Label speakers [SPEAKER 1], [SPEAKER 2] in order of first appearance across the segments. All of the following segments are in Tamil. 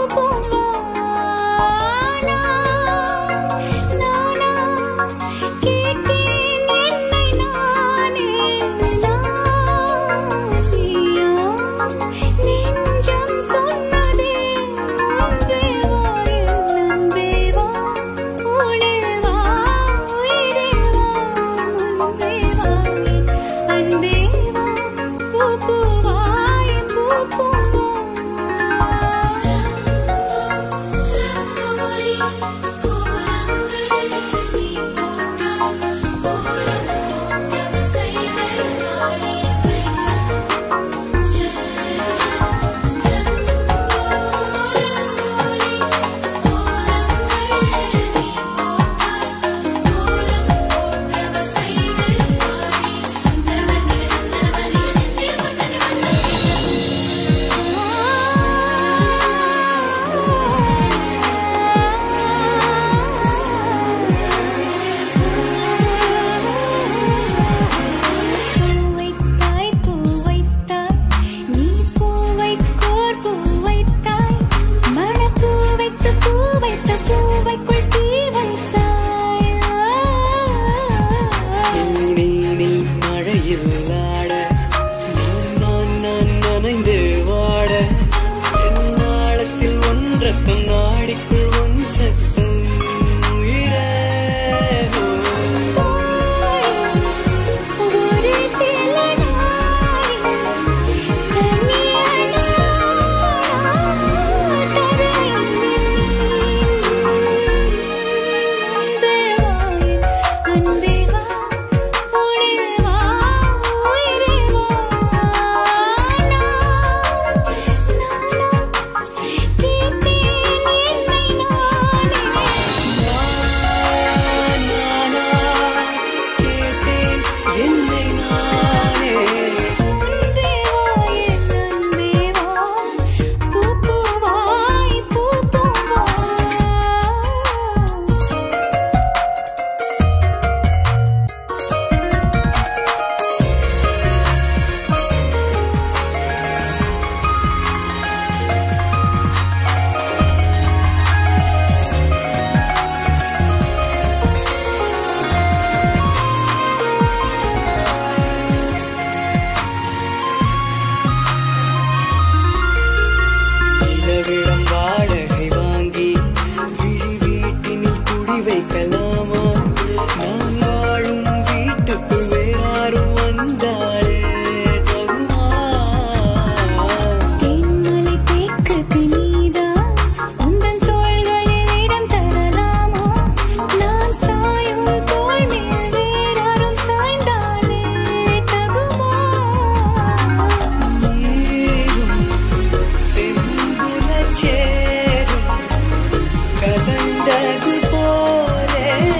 [SPEAKER 1] கலந்தது போலே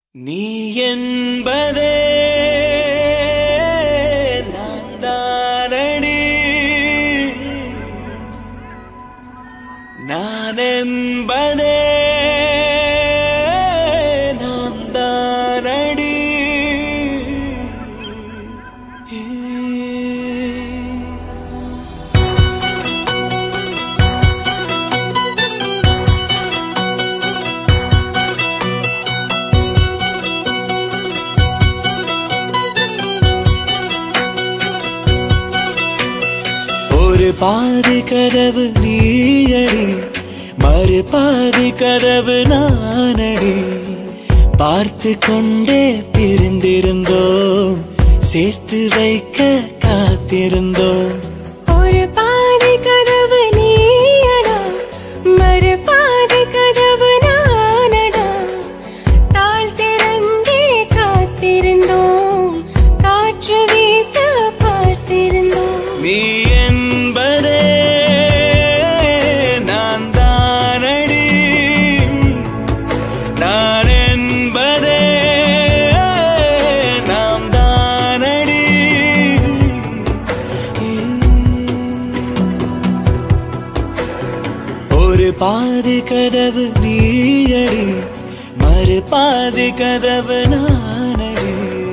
[SPEAKER 1] நீ என்பதே நான் தானடி நான் என்பதே நாம் தானடி ஒரு பாதி கதவு நீயடி மறு பாதி கதவு நானடி பார்த்து கொண்டே பிரிந்திருந்தோம் சேர்த்து வைக்க காத்திருந்தோம்
[SPEAKER 2] ஒரு பாதி கதவு நீயடா மறு பாதி கதவு நானடா தாழ் திறந்தே காத்திருந்தோம் காற்று வீச பார்த்திருந்தோம்
[SPEAKER 1] நீ என்பதே நான் தானடி நான் என்பதே நாம் தானடி ஒரு பாதி கதவு நீயடி மறு பாதி கதவு நானடி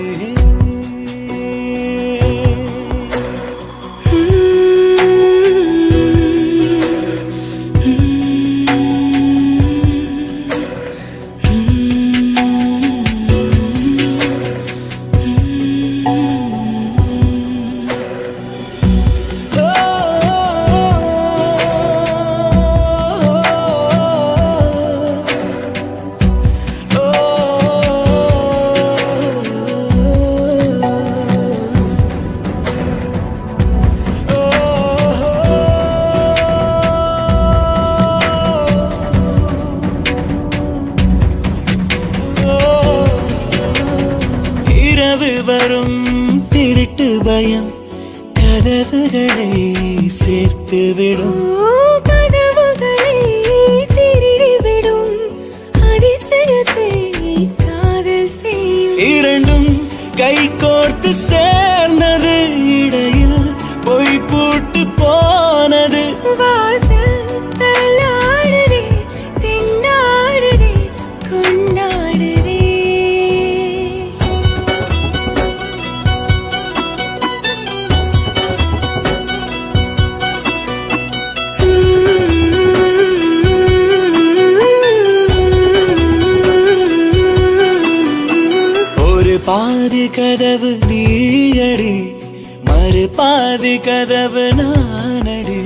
[SPEAKER 1] இரவு வரும் திருட்டு பயம் கதவுகளை சேர்த்து விடும்
[SPEAKER 2] ஓ, கதவுகளை திருடிவிடும் அதிசயத்தை காதல் செய்யும்
[SPEAKER 1] இரண்டும் கை கோர்த்து சேர்ந்தது இடையில் பொய் பூட்டு போனது
[SPEAKER 2] வாசல் தள்ளாடுதே திண்டாடுதே கொண்டாடுதே
[SPEAKER 1] ஒரு பாதி கதவு நீயடி மறு பாதி கதவு நானடி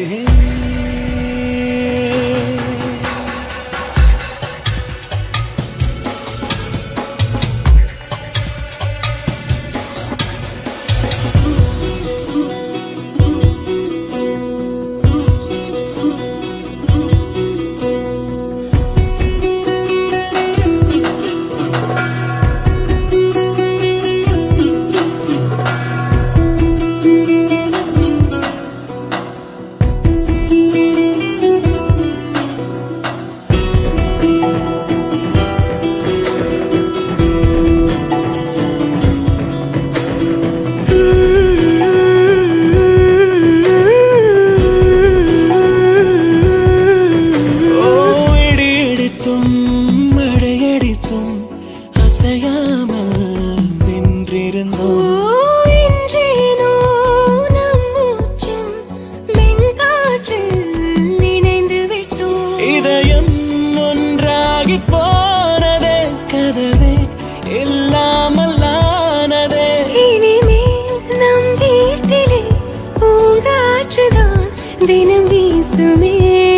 [SPEAKER 1] ஓ இடி இடித்தும் மழையடித்தும் அசையாமல் நின்றிருந்தோம்
[SPEAKER 2] ஓ, இன்றேனோ நம் மூச்சும் மென்காற்றில் இணைந்து விட்டோம்
[SPEAKER 1] இதயம் ஒன்றாகி போனதே கதவே இல்லாமல் ஆனதே
[SPEAKER 2] இனிமேல் நம் வீட்டிலே பூங்காற்றுதான் தினம் வீசுமே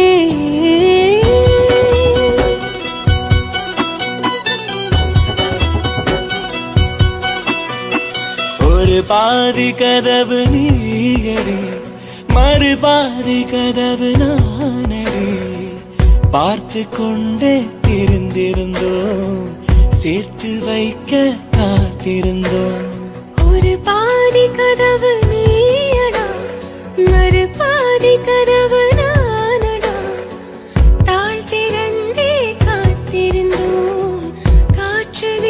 [SPEAKER 1] ஒரு பாதி கதவு நீயடி மறு பாதி கதவு நானடி பார்த்து கொண்டே இருந்திருந்தோம் சேர்த்து வைக்க காத்திருந்தோம்
[SPEAKER 2] ஒரு பாதி கதவு நீயடா மறு பாதி கதவு நானடா தாழ் திறந்தே காத்திருந்தோம் காற்று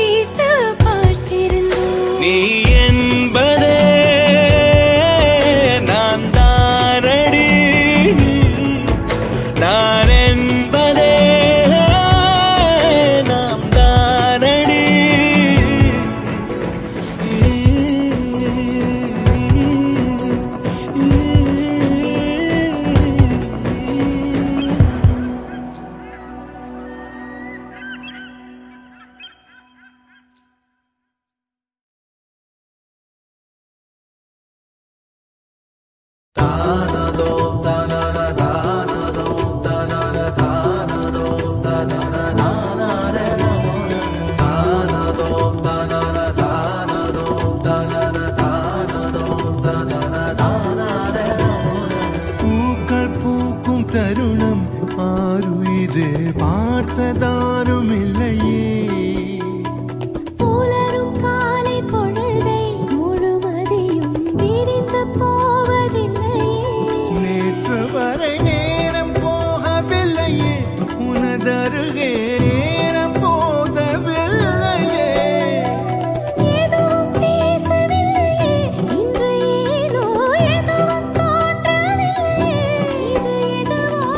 [SPEAKER 3] பூக்கள் பூக்கும் தருணம் ஆறுயிரு பார்த்ததாரும் இல்லையே
[SPEAKER 2] புலரும் காலை பொழுதை முழுவதையும் விரிந்து போவதில்லையே
[SPEAKER 3] நேற்று வரை நேரம் போகவில்லையே உனதருகே நேரம் போதவில்லையே
[SPEAKER 2] எதுவும் பேசவில்லையே இன்று ஏனோ எதுவும் தோன்றவில்லையே இது எதுவோ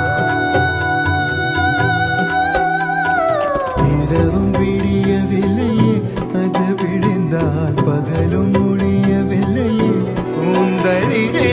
[SPEAKER 3] இரவும் விடியவில்லையே அது விழுந்தால் பகலும் முடியவில்லையே கூந்தலிலே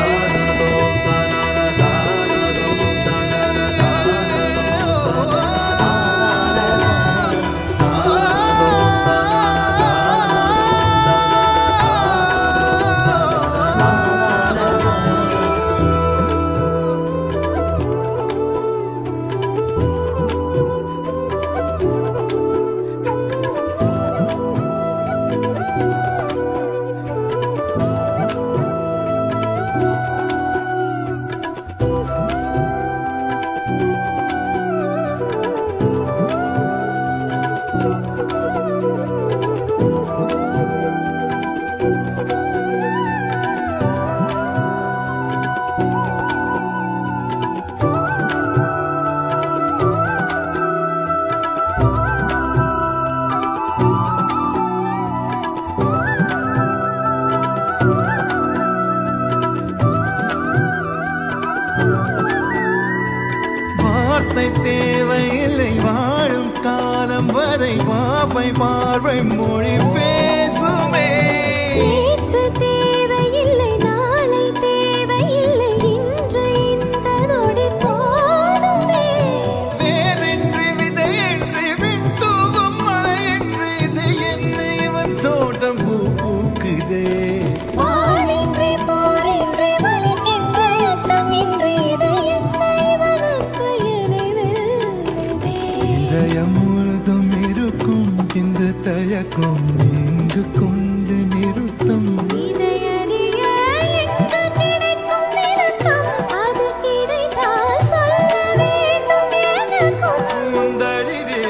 [SPEAKER 3] வார்த்தை தேவையில்லை வாழும் காலம் வரை வாப்பை பார்வை மொழி பேசுமே
[SPEAKER 2] நேற்று தேவையில்லை நாளை தேவையில்லை இன்று இந்த நொடி போதுமே
[SPEAKER 3] வேறின்றி விதையின்றி விண் தூவும் மழையின்றி இது என்ன இவன் தோட்டம் பூ பூக்குதே
[SPEAKER 2] பாலின்றி போரின்றி வலிக்கின்ற யுத்தமின்றி இது என்ன இவனுக்கு எனிவெல்லுதே
[SPEAKER 3] இதயம் முழுதும் இருக்கும் இந்த தயக்கம் எங்கு கொண்டு நிறுத்தும்
[SPEAKER 2] இதையறிய எங்கு கிடைக்கும் விளக்கம் அது கிடைத்தால் சொல்ல வேண்டும் எனக்கும்
[SPEAKER 3] முந்தளிரே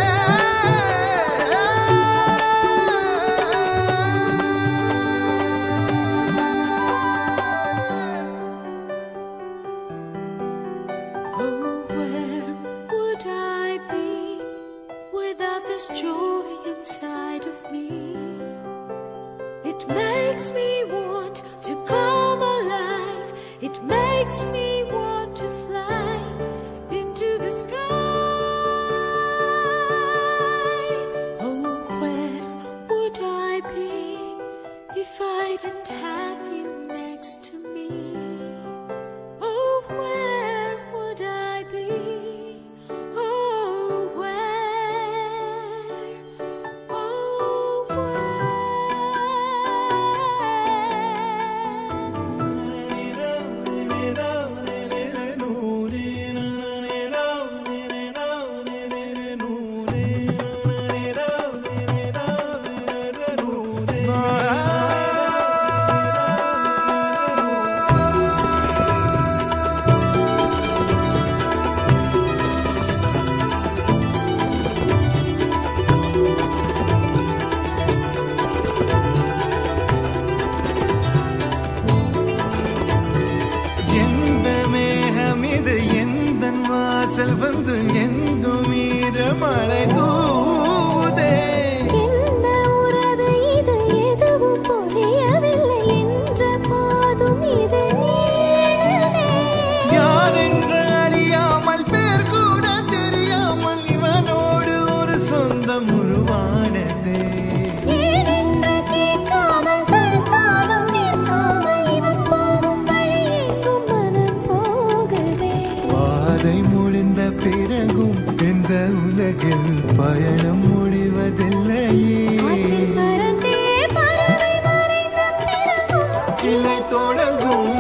[SPEAKER 4] Oh, where would I be without this joy inside of me? It makes me want to come alive. It makes me want to fly into the sky. Oh, where would I be if I didn't have you next to me? Oh, where would I be? Oh, where? Oh, where?
[SPEAKER 3] எந்த மேகம் இது எந்த வாசல் வந்து எங்கும் ஈரமழை தூதே
[SPEAKER 2] என்ன உறவு இது எதுவும் புரியவில்லை என்ற போதும் இது நீளமே
[SPEAKER 3] யார் என்று அறியாமல் பேர் கூட தெரியாமல் இவனோடு ஒரு சொந்தம் உருவானதே
[SPEAKER 2] ஏனென்று கேட்காமல் தடுத்தாலும் நிற்காமல் இவன் போகும் வழி எங்கும் மனம் போகுதே
[SPEAKER 3] பாதை முடிந்த பிறகும் இந்த உலகில் பயணம் முடிவதில்லையே
[SPEAKER 2] ஆற்றில் பறந்தே பறவை மறைந்த பிறகும்
[SPEAKER 3] கிளை தொடங்கும்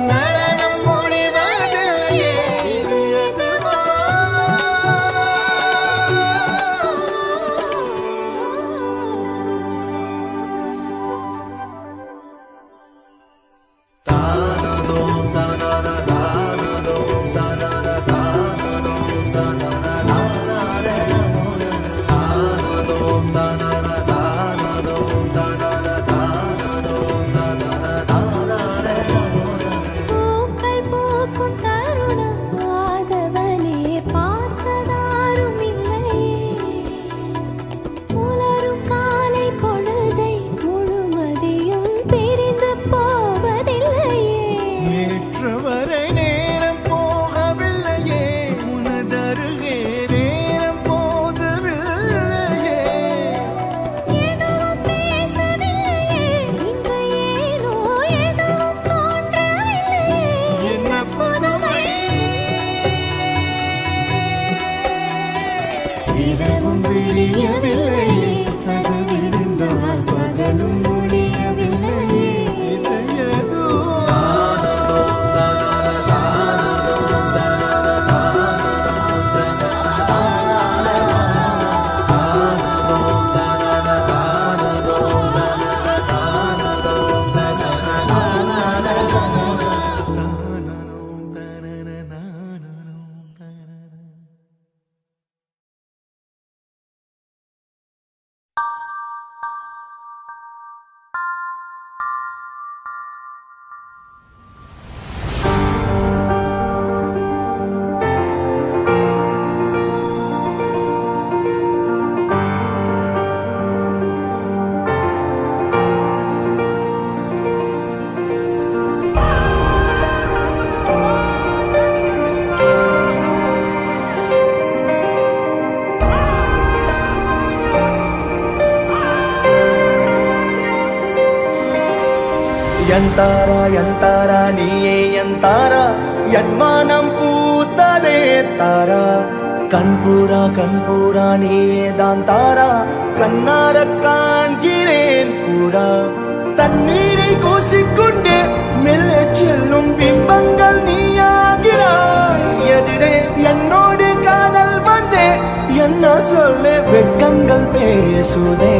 [SPEAKER 1] ಎಂತಾರ ಎಂತಾರ ನೀಯೇ ಎಂತಾರ என்மானம் பூத்ததே தாரா கண்பூரா கண்பூரா நீயே தான் தாரா கண்ணார காண்கிறேன் கூடா தண்ணீரை கூசிக்கொண்டே மெல்ல செல்லும் பிம்பங்கள் நீயாகிறாய் எதிரே என்னோடு காதல் வந்தே என்ன சொல்ல வெட்கங்கள் பேசுதே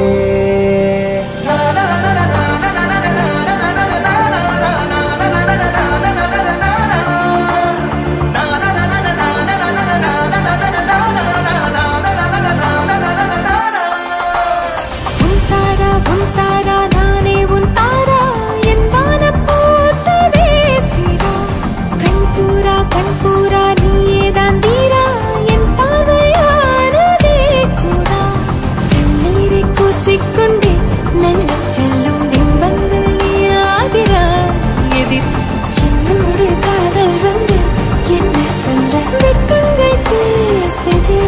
[SPEAKER 2] உன் தாரா உன் தாரா நானே உன் தாரா என் வானம் பூத்ததே சீரா கண்பூரா கண்பூரா நீயே தான் தீரா என் பார்வையானதே கூடா கண்ணீரை கூசிக்கொண்டே நல்ல செல்லும் பிம்பங்கள் நீயாகிறாய் எதிர் என்னோடு காதல் வந்து என்ன சொல்ல வெட்கங்கள் பேசுதே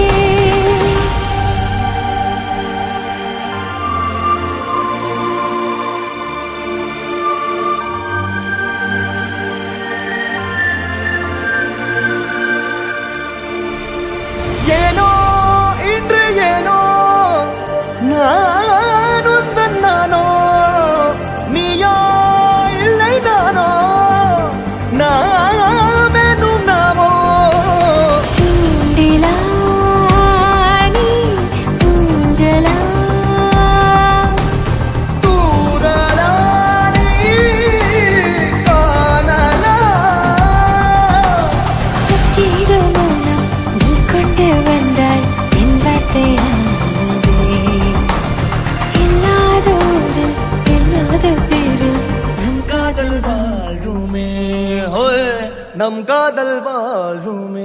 [SPEAKER 1] ஏனோ இன்று ஏனோ நான் உந்தன் நானோ நீயோ இல்லை நானோ நாமெனும் நாமோ
[SPEAKER 2] தூண்டிலா நீ ஊஞ்சலா
[SPEAKER 1] தூரலா நீ காணலா
[SPEAKER 2] கத்திட மௌனம் நீ கொண்டு வந்தாய் என் வார்த்தையானதே இல்லாத ஊரில் இல்லாத பேரில் நம்
[SPEAKER 1] காதல் வாழ்வுமே ஹோய், நம் காதல் வாழ்வுமே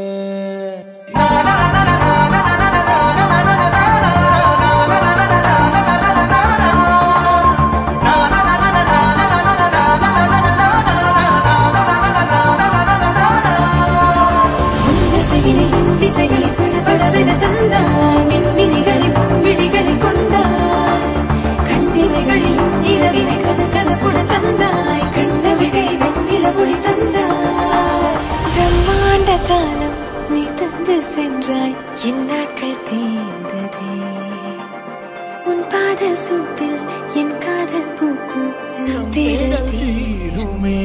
[SPEAKER 2] உன்னசையினையும் திசைகளில் படபடவென தந்தாய் மின்மினிகளில் விழிகளில் கொண்டாய் கண்ணிமைகளிலும் இரவினை கத கதப்புட தந்தாய் கண்ணவிழை வெண்ணில ஒளி தந்தாய் பிரம்மாண்ட காலம் நீ தந்து சென்றாய் என் நாட்கள் தீர்ந்ததே உன் பாத சூட்டில் என் காதல் பூக்கும் நம் தேடல் தீ
[SPEAKER 1] தீருமே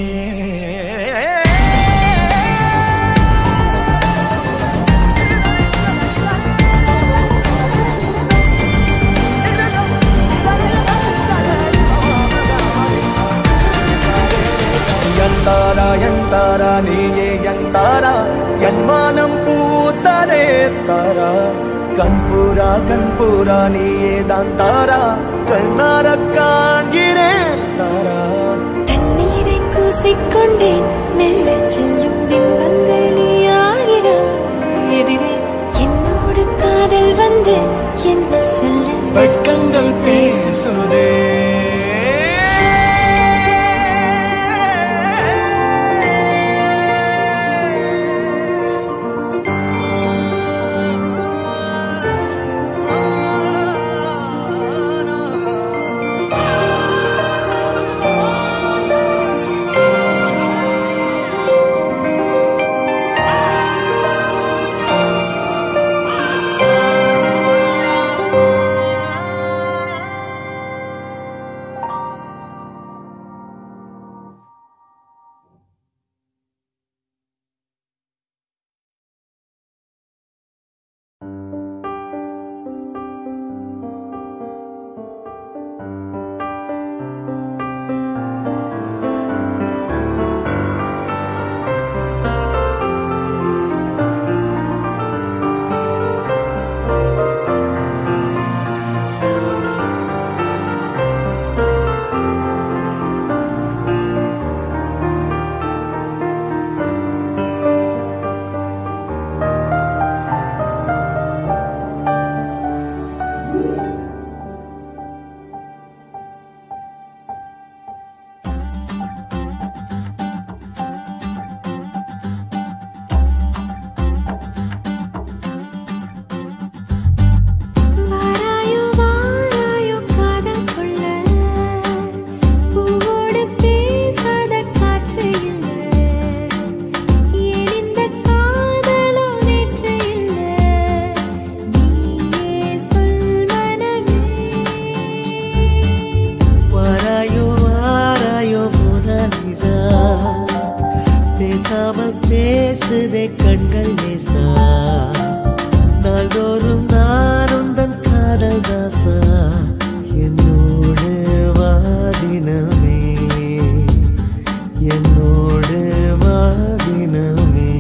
[SPEAKER 1] எந்தாரா எந்தாரா நீயே எந்தாரா என் மானம் பூத்ததே தாரா கண்பூரா கண்பூரா நீயே தான் தாரா கண்ணார காண்கிறேன் தாரா
[SPEAKER 2] தண்ணீரை கூசிக்கொண்டேன் மெல்ல செல்லும் பிம்பங்கள் நீயாகிறாய் எதிரே என்னோடு காதல் வந்து என்ன சொல்ல
[SPEAKER 1] வெட்கங்கள் பேசுதே
[SPEAKER 5] பேசுதே கண்கள் லேசா நாள்தோறும் நான் உந்தன் காதல் தாசா என்னோடு வாதினமே என்னோடு வாதினமே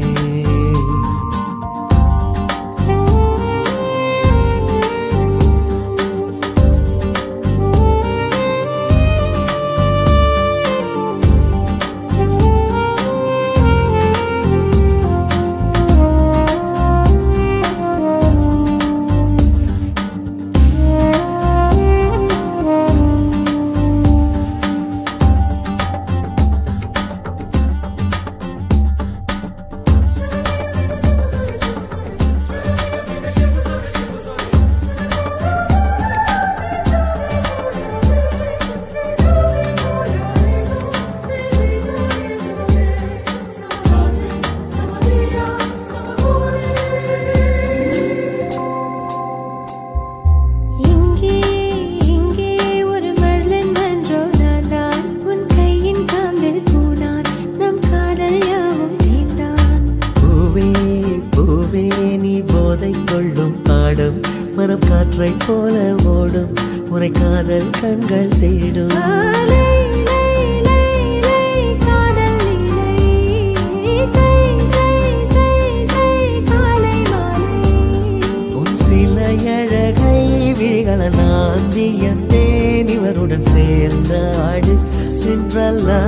[SPEAKER 4] இங்கே இங்கே ஒரு மழலன் மன்றோ நான் தான் உன் கையின் காம்பில் பூனான் நம் காதல் யாவும் தேர்ந்தான்
[SPEAKER 5] பூவே பூவே நீ போதை கொள்ளும் பாடும் மனம் காற்றை போல ஓடும் உரை காதல் கண்கள் தேடும்
[SPEAKER 4] ஆலை லை லை லை காதல் லீலை சை சை சை சை காலை மாலை
[SPEAKER 5] உன் சில அழகை விழிகள நான் வியந்தேன் இவருடன் சேர்ந்த ஆடு சென்றல்லா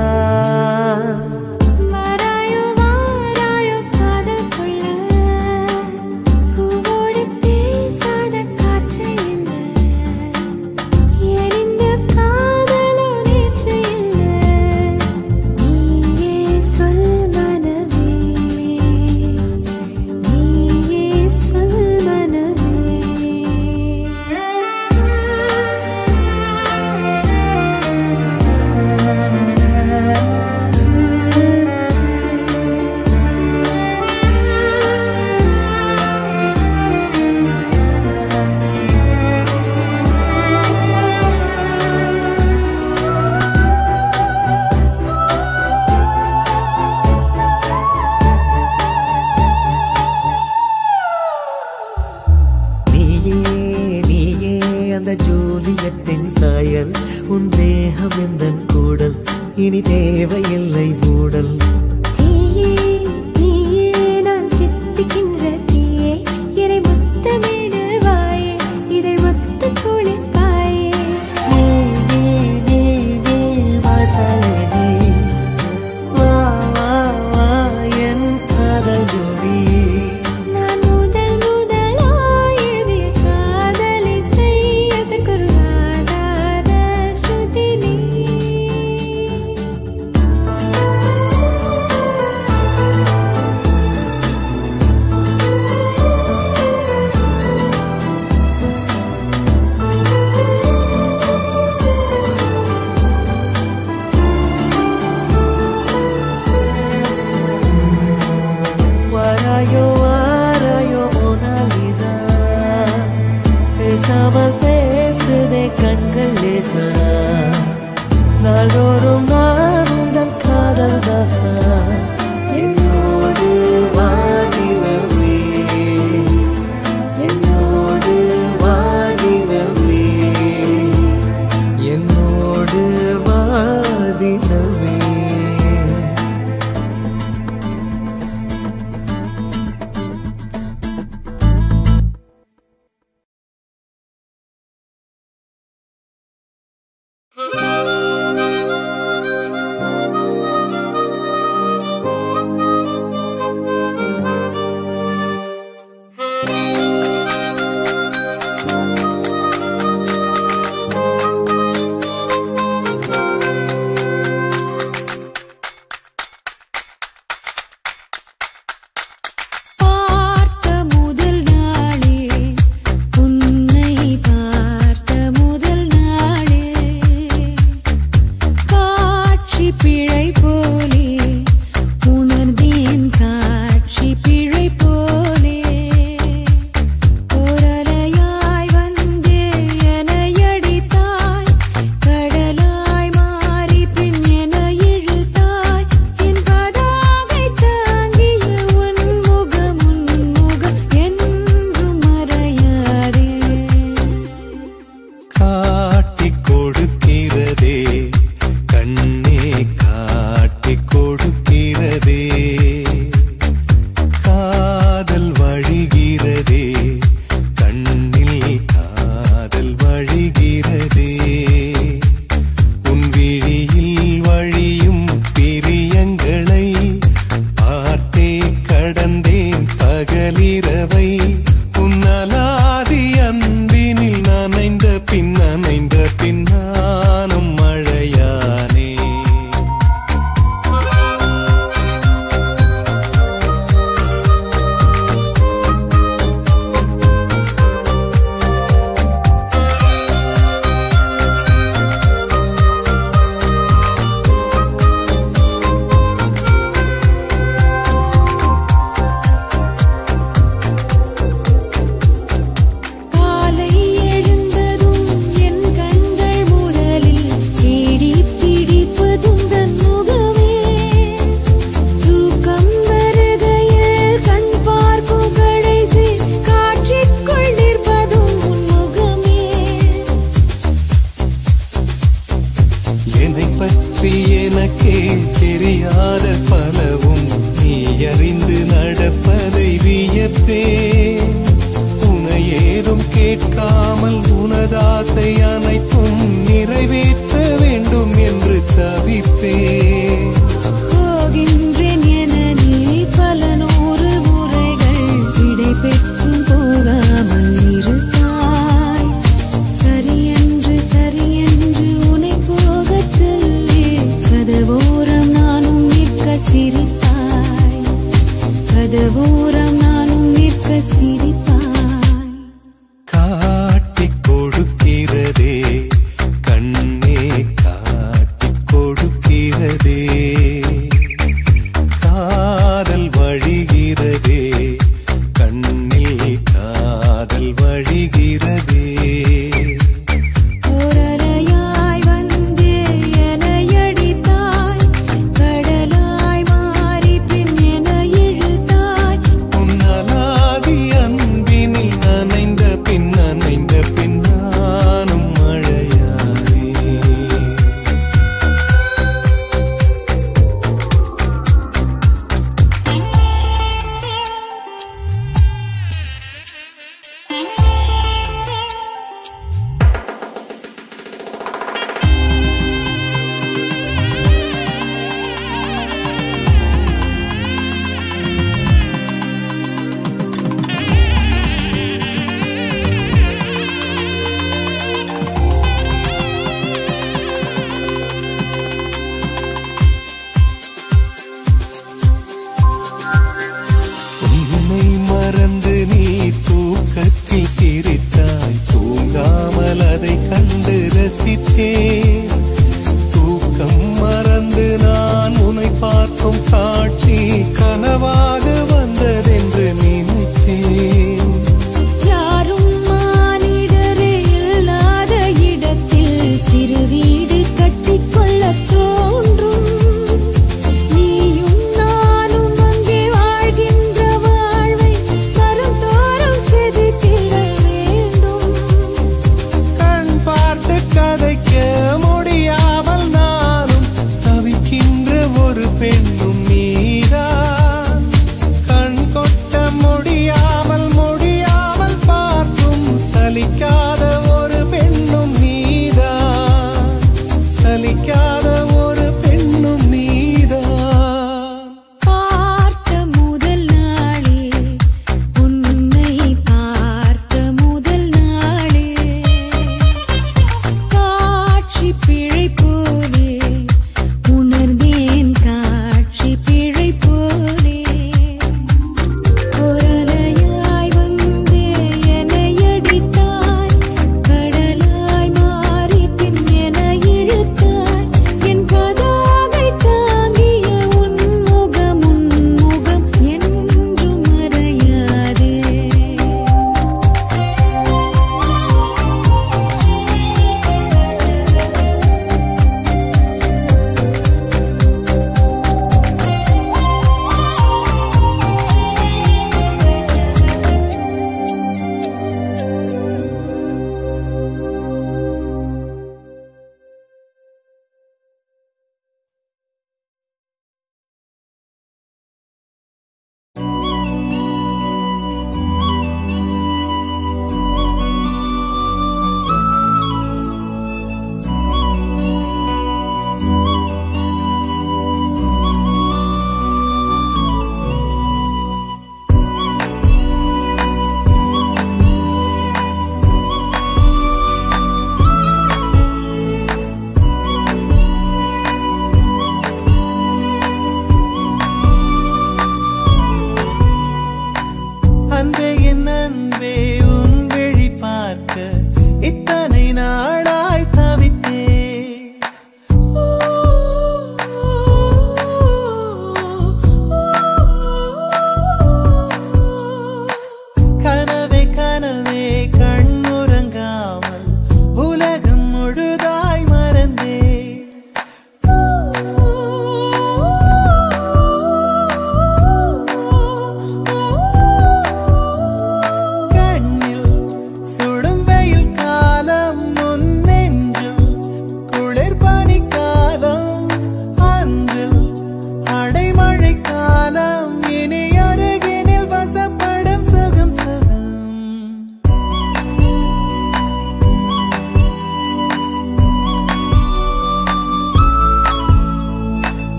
[SPEAKER 4] வாராயோ வாராயோ காதல் கொள்ள பூவோடு பேசாத காற்று இல்லை எரிந்த காதலோ நேற்று இல்லை நீயே சொல் மனமே நீயே சொல் மனமே
[SPEAKER 5] நீயே நீயே அந்த ஜூலியத்தின் சாயல் உன் தேகம் எந்தன் கூடல் இனி தேவையில்லை மூடல்
[SPEAKER 4] தீயே தீயே நான் தித்திக்கின்ற தீயே இறை முத்தமிடு வாயே இதை முத்து குளிப்பாயே
[SPEAKER 5] நீ நீ நீ நீ வாய்ப்பாலே நீ வா வா வா என் காதல் ஜோடி
[SPEAKER 4] நான் முதல் முதலாய் எழுதிய காதலை செய்யதற்கொரு ஆதார ஸ்ருதி நீ
[SPEAKER 5] வாராயோ வாராயோ மோனாலிசா பேசாமல் பேசுதே கண்கள் லேசா நாள்தோறும் நான் உந்தன் காதல் தாசா என்னோடு வாடினவே என்னோடு வாடினவே என்னோடு வாடினவே
[SPEAKER 4] பார்த்த முதல் நாளே உன்னை பார்த்த முதல் நாளே
[SPEAKER 3] வழிகிறதே உன் விழியில் வழியும் பிரியங்களை பார்த்தே கடந்தேன் பகலிரவை உன்னலாதி அன்பினில் நனைந்த பின் நனைந்த பின்னானும் மழையானே
[SPEAKER 4] காலை எழுந்ததும் என் கண்கள் முதலில் தேடி பிடிப்பதும் தன் முகமே தூக்கம் வருகையில் கண் பார்க்கும் கடைசி காட்சிக்குள் நிற்பதும் உன் முகமே
[SPEAKER 3] என்னை பற்றி எனக்கே தெரியாத பலவும் நீ அறிந்து நடப்பதை வியப்பே உனை ஏதும் கேட்காமல் உனதாசை அனைத்தும் நிறைவேற்ற வேண்டும் என்று தவிப்பேன்
[SPEAKER 4] போகின்றேன் என நீ பல நூறு முறைகள் விடை பெற்றும் போகாமல் இருப்பாய் சரியென்று சரியென்று உன்னை போகச் சொல்லி கதவோரம் நானும் நிற்க சிரிப்பாய் கதவோரம் நானும் நிற்க சிரிப்பாய்
[SPEAKER 3] காட்டிக் கொடுக்கிறதே கண்ணே காட்டிக் கொடுக்கிறதே காதல் வழிகிறதே கண்ணில் காதல் வழிகிறதே
[SPEAKER 4] ஓரறையாய் வந்தே என்னை அடித்தாய் கடலாய் மாறி பின் என இழுத்தாய்
[SPEAKER 3] உன்னலாதி அன்பினில் நனைந்த பின் நனைந்த பின் நானும் மழையானே உன்னை மறந்து நீ தூக்கத்தில் சிரித்தாய் தூங்காமல் அதை கண்டு ரசித்தேன் தூக்கம் மறந்து நான் உன்னை பார்க்கும் காட்சி கனவாக வந்ததென்று நினைத்தேன்
[SPEAKER 4] யாரும் மானிடரே இல்லாத இடத்தில் சிறு வீடு கட்டிக்கொள்ளத் தோன்றும் நீயும் நானும் அங்கே வாழ்கின்ற வாழ்வை தரும் தோறும் செதுக்கிட வேண்டும்
[SPEAKER 3] கண் பார்த்து கதைக்க முடியாமல் நானும் தவிக்கின்ற ஒரு பெண்ணும் நீதான்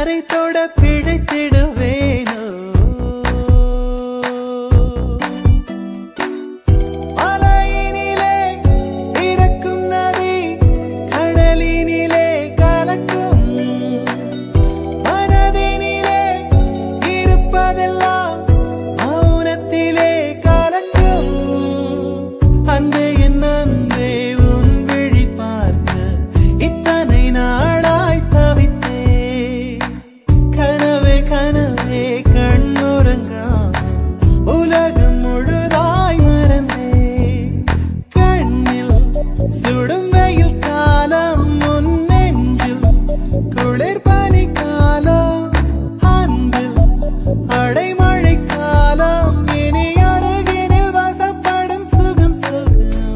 [SPEAKER 3] கரை தொட பிழைத்திடுவேனோ மலையினிலே பிறக்கும் நதி கடலினிலே கலக்கும் மனதினிலே இருப்பதெல்லாம் மௌனத்திலே கலக்கும் அன்பே என் அன்பே உன் விழி பார்க்க இத்தனை நாளாய் தவித்தே கனவே கனவே கண்ணுறங்காமல் உலகம் முழுதாய் மறந்தே கண்ணில் சுடும் வெயில் காலம் முன் நெஞ்சில் குளிர் பனி காலம் அன்பில் அடைமழை காலம் இனி அருகினில் வசப்படும் சுகம் சுகம்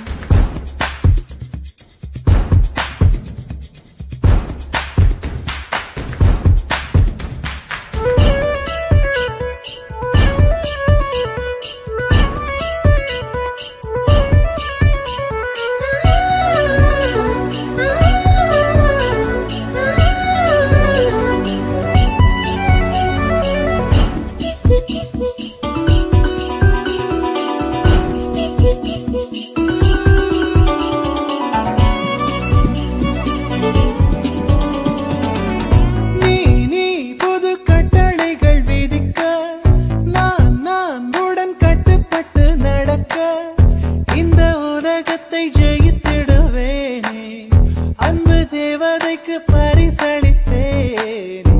[SPEAKER 3] நீ நீ புது கட்டளைகள் விதிக்க நான் நான் உடன் கட்டுப்பட்டு நடக்க இந்த உலகத்தை ஜெயித்திடுவேனே அன்பு தேவதைக்கு பரிசளிப்பேனே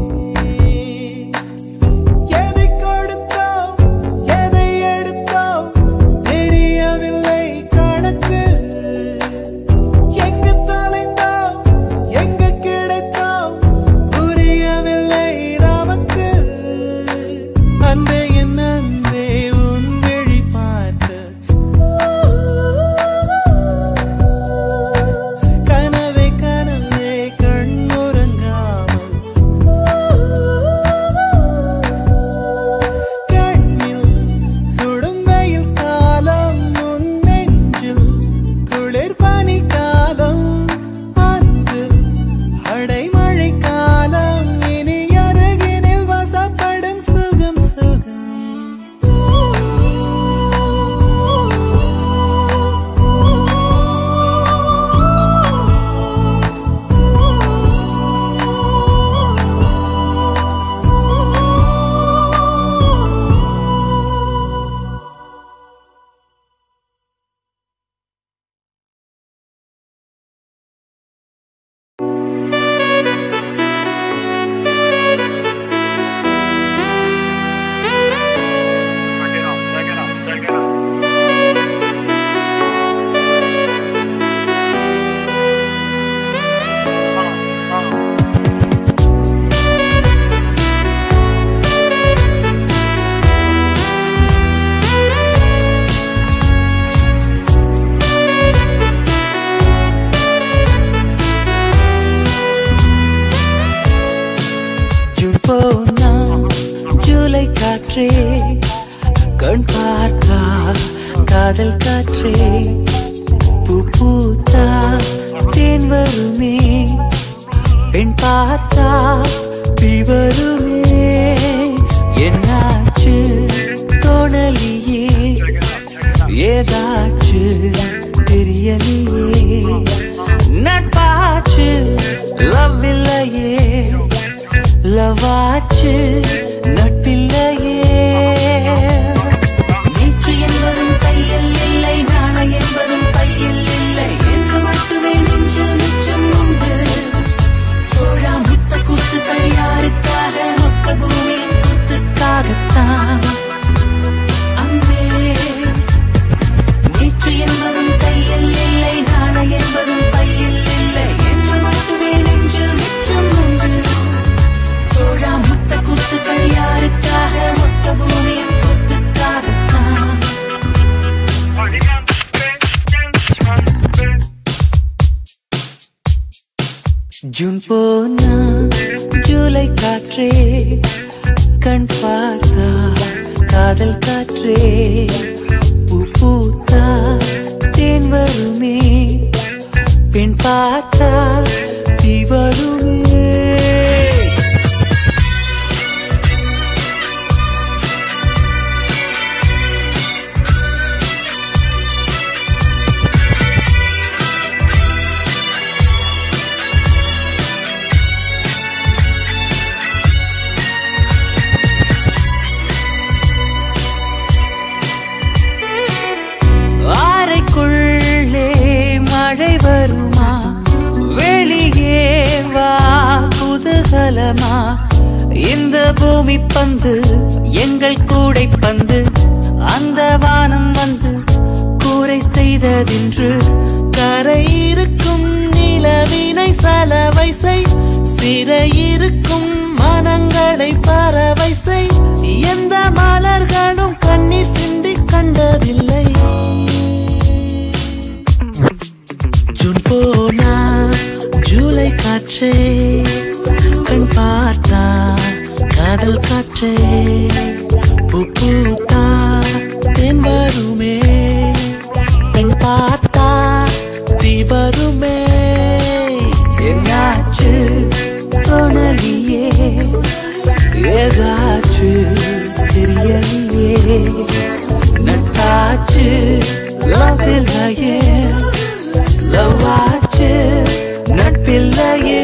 [SPEAKER 3] எதை கொடுத்தோம் எதை எடுத்தோம் தெரியவில்லை கணக்கு எங்கு தொலைந்தோம் எங்கு கிடைத்தோம் புரியவில்லை நமக்கு அன்பே என் அன்பே உன் விழி பார்க்க கனவே கனவே கண்ணுறங்காமல் கண்ணில் சுடும் வெயில் காலம் முன் நெஞ்சில் குளிர் பனி காலம் அன்பில் அடைமழை காலம் இனி அருகினில் வசப்படும் சுகம் சுகம்
[SPEAKER 5] ஜூன் போனா ஜூலை காற்றே கண் பார்த்தா காதல் காற்றே பூ பூத்தா தேன் வருமே பெண் பார்த்தா தீ வருமே என்னாச்சு தோணலியே ஏதாச்சு தெரியலையே நட்பாச்சு லவ் இல்லையே லவாச்சு நட்பில்லையே நீச்சு என்பதும் கையில் இல்லை நாணை என்பதும் பையில் இல்லை என்று மட்டுமே நெஞ்சு மிச்சம் உண்டு தோழா முத்த குத்துக்கள் யாருக்காக மொத்த பூமியின் குத்துக்காகத்தான் அன்பே நீச்சு என்பதும் கையில் இல்லை நாணை என்பதும் பையில் இல்லை என்று மட்டுமே நெஞ்சு மிச்சம் உண்டு தோழா முத்த குத்துக்கள் யாருக்காக மொத்த பூமியின் குத்துக்காகத்தான் ஜூன் போனா ஜூலை காற்றே கண் பார்த்தா காதல் காற்றே பூ பூத்தா தேன் வருமே பெண் பார்த்தா தீ வருமே சலசலமா இந்த பூமி பந்து எங்கள் கூடை பந்து அந்த வானம் வந்து கூரை செய்ததென்று கரை இருக்கும் நிலவினை சலவை செய் சிறையிருக்கும் மனங்களை பறவை செய் எந்த மலர்களும் கண்ணீர் சிந்தி கண்டதில்லை ஜூன் போனா ஜூலை காற்றே கண் பார்த்தா காதல் காற்றே பூ பூத்தா தென் வருமே பெண் பார்த்தா தீ வருமே என்னாச்சு தோணலியே ஏதாச்சு தெரியலையே நட்டாச்சு லவ் இல்லையே லவ் ஆச்சு நட்பில்லையே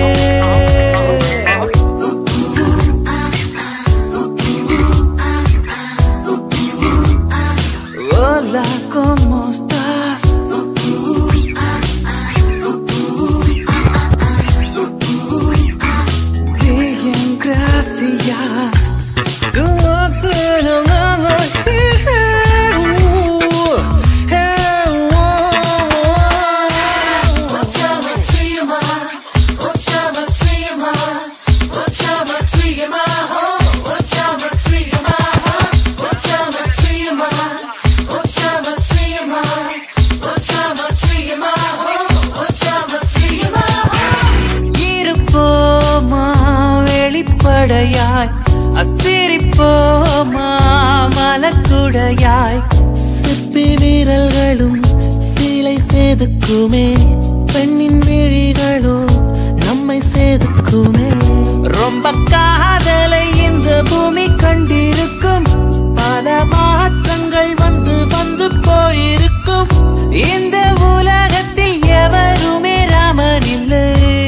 [SPEAKER 5] Hola, ¿cómo estás? Bien, gracias. Tú no te lo nada. இருப்போமா வெளிப்படையாய் அசிரிப்போமா மலக்குடையாய் சிற்பி வீரர்களும் சீலை செதுக்குமே பெண்ணின் விழிகளோ நம்மை செதுக்குமே ரொம்ப காதலை இந்த பூமி கண்டிருக்கும் பல மாற்றங்கள் வந்து வந்து போயிருக்கும் இந்த உலகத்தில் எவருமே ராமன் இல்லை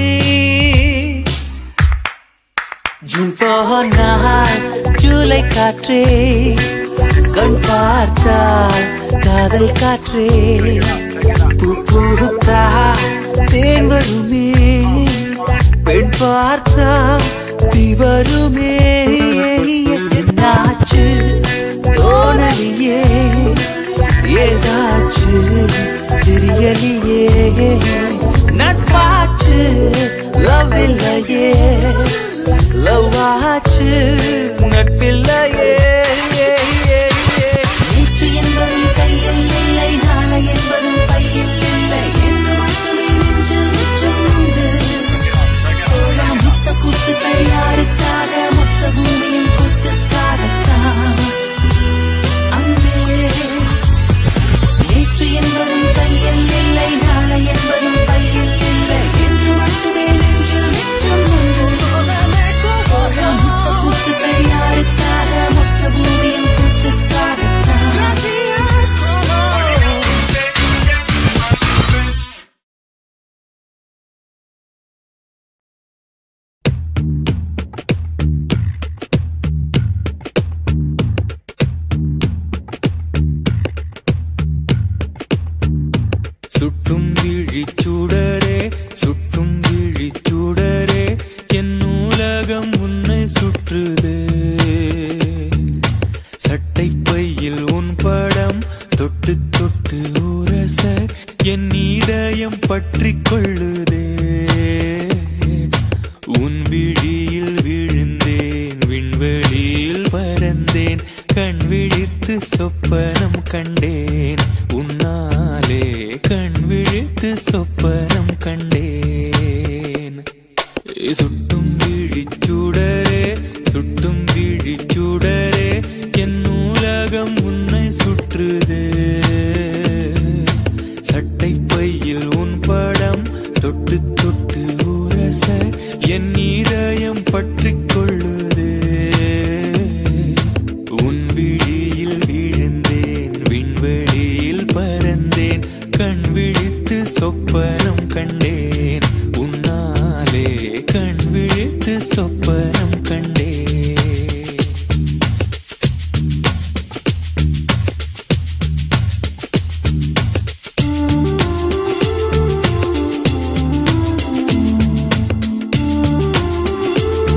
[SPEAKER 5] ஜூன் போனால் ஜூலை காற்றே கண் பார்த்தால் காதல் காற்றே பூ பூத்தா தேன் வருமே பெண் பார்த்தா தீ வருமே என்னாச்சு தோணலியே ஏதாச்சு தெரியலையே நட்பாச்சு லவ் இல்லையே லவ் ஆச்சு நட்பில்லையே நேற்று என்பதும் கையில் இல்லை நாளை என்பதும் பையில் இல்லை என்று மட்டுமே நெஞ்சில் மிச்சம் உண்டு தோழா முத்த குத்துக்கள் யாருக்காக மொத்த பூமியின் குத்துக்காகத்தான் அன்பே நேற்று என்பதும் கையில் இல்லை நாளை என்பதும் பையில் இல்லை என்று மட்டுமே நெஞ்சில் மிச்சம் உண்டு போக முத்த குத்துக்கள் யாருக்காக மொத்த பூமியின் குத்துக்காகத்தான்
[SPEAKER 6] சுட்டும் விழிச்சுடரே சுட்டும் விழிச்சுடரே என் நூலகம் உன்னை சுற்றுதே சட்டை பையில் உன் படம் தொட்டு தொட்டு உரச என் இதயம் பற்றிக் கொள்ளுதே உன் விழியில் விழுந்தேன் விண்வெளியில் பறந்தேன் கண் விழித்து சொப்பனம் கண்டேன் உன்னாலே கண் விழித்து சொப்பனம் கண்டேன் சுட்டும் விழிச்சுடரே சுட்டும் விழிச்சுடரே என் நூலகம் உன்னை சுற்றுதே சட்டை பையில் உன் படம் தொட்டு தொட்டு உரச என் இதயம் பற்றிக் கொள்ளுதே உன் விழியில் விழுந்தேன் விண்வெளியில் பறந்தேன் கண் விழித்து சொப்பனம் கண்டேன் உன்னாலே கண் விழித்து சொப்பனம் கண்டேன்
[SPEAKER 4] Thank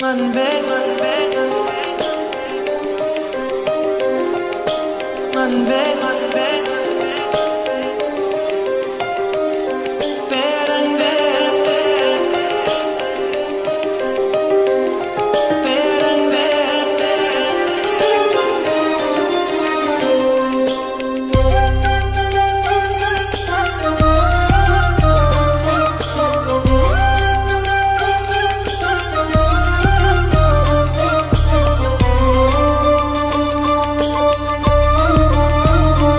[SPEAKER 3] அன்பே அன்பே அன்பே அன்பே பேரன்பே பேரன்பே
[SPEAKER 2] ஆ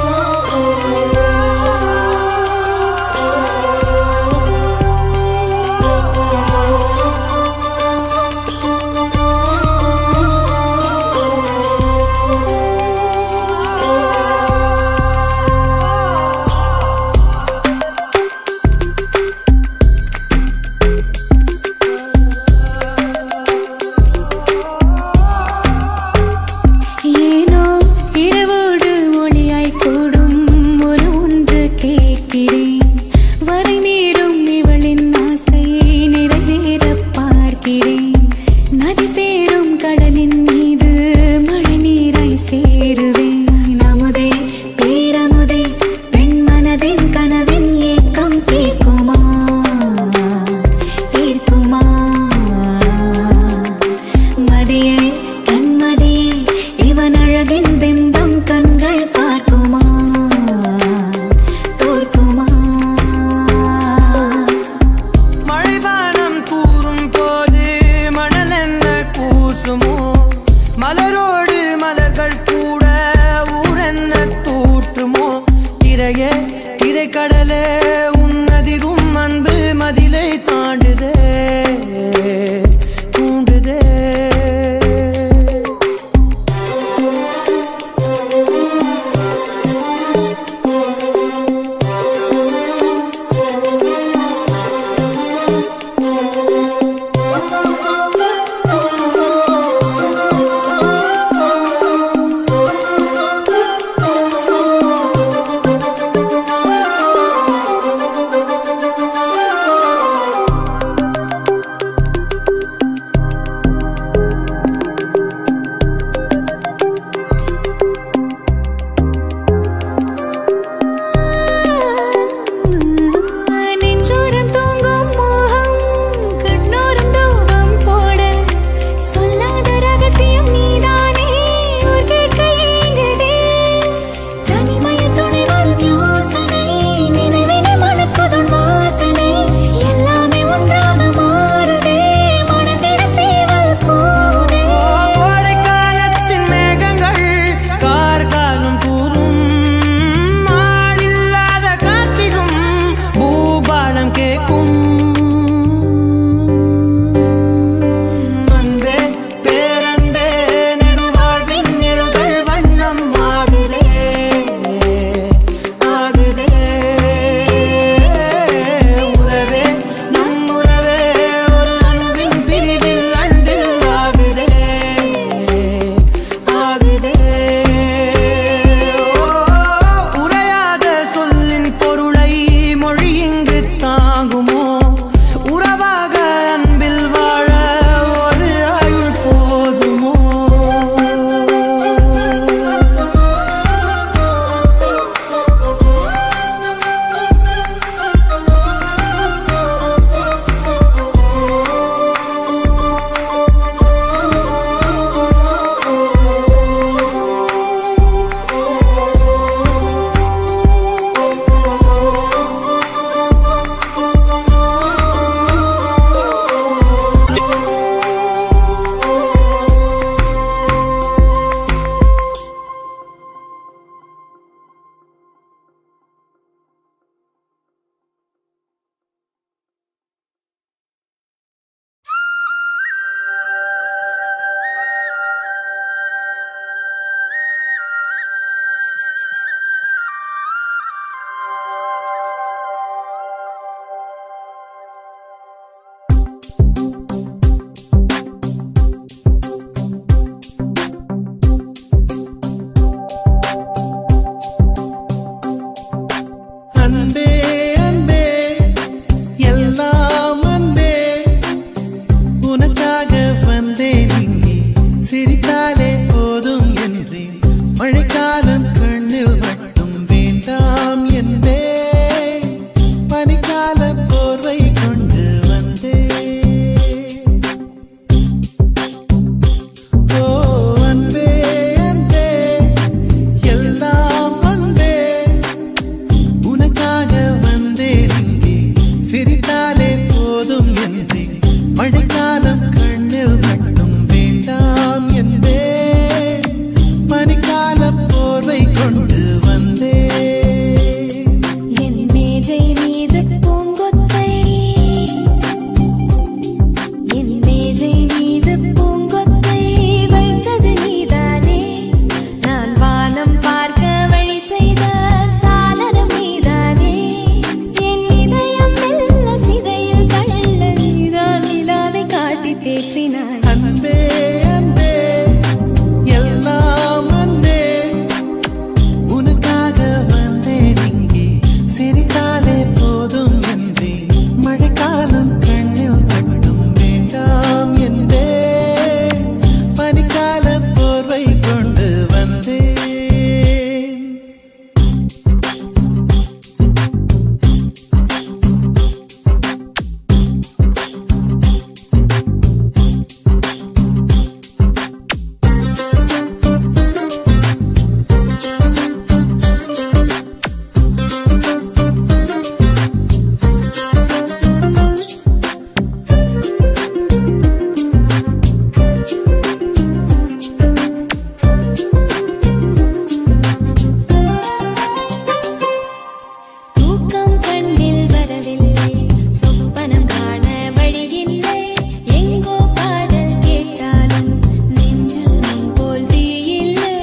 [SPEAKER 1] போதும் என்றே மழைக்காலம் கண்ணில் மட்டும் வேண்டாம் என்பே பனிக்கால போர்வை கொண்டு வந்தேன்
[SPEAKER 4] என் மேஜை மீது பூங்கொத்தை என் மேஜை மீது பூங்கொத்தை வைத்தது நீதானே நான் வானம் பார்க்க வழி செய்த சாளரம் நீதானே என் இதயம் மெல்ல சிதையில் தள்ள நீதான் நிலாவை காட்டி தேற்றினாய்
[SPEAKER 1] அன்பே அன்பே எல்லாம் அன்பே உனக்காக வந்தேன் இங்கே சிரித்தாலே போதும் என்றே மழைக்காலம் கண்ணில் மட்டும் வேண்டாம் என்பே பனிக்கால போர்வை கொண்டு வந்தேன்
[SPEAKER 4] தூக்கம் கண்ணில் வரவில்லை சொப்பனம் காண வழியில்லை எங்கோ பாடல் கேட்டாலும் நெஞ்சில் முன் போல் தீயில்லை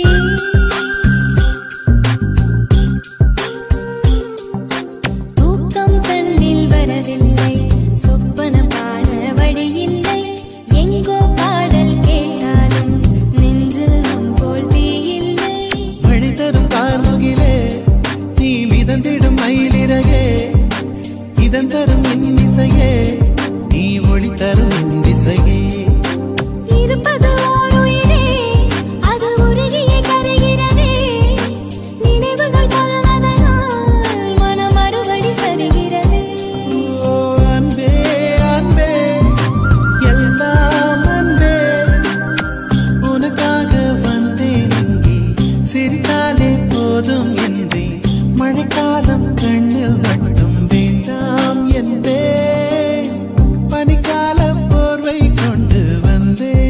[SPEAKER 4] தூக்கம் கண்ணில் வரவில்லை சொப்பனம் காண வழியில்லை எங்கோ பாடல் கேட்டாலும் நெஞ்சில் முன் போல் தீயில்லை
[SPEAKER 1] வழி தரும் கார்முகிலே நீ மிதந்திடும் மயிலிறகே இதன் தரும் என் இசையே நீ ஒளி தரும் என் திசையே
[SPEAKER 4] இருப்பது ஓர் உயிரே அது உருகியே கரைகிறதே நினைவுகள் கொள்வதனால் மனம் மறுபடி சரிகிறது
[SPEAKER 1] ஓ அன்பே அன்பே எல்லாம் அன்பே உனக்காக வந்தேன் இங்கே சிரித்தாலே போதும் என்றே மழைக்காலம் கண்ணில் மட்டும் வேண்டாம் என்பே பனிக்கால போர்வை கொண்டு வந்தேன்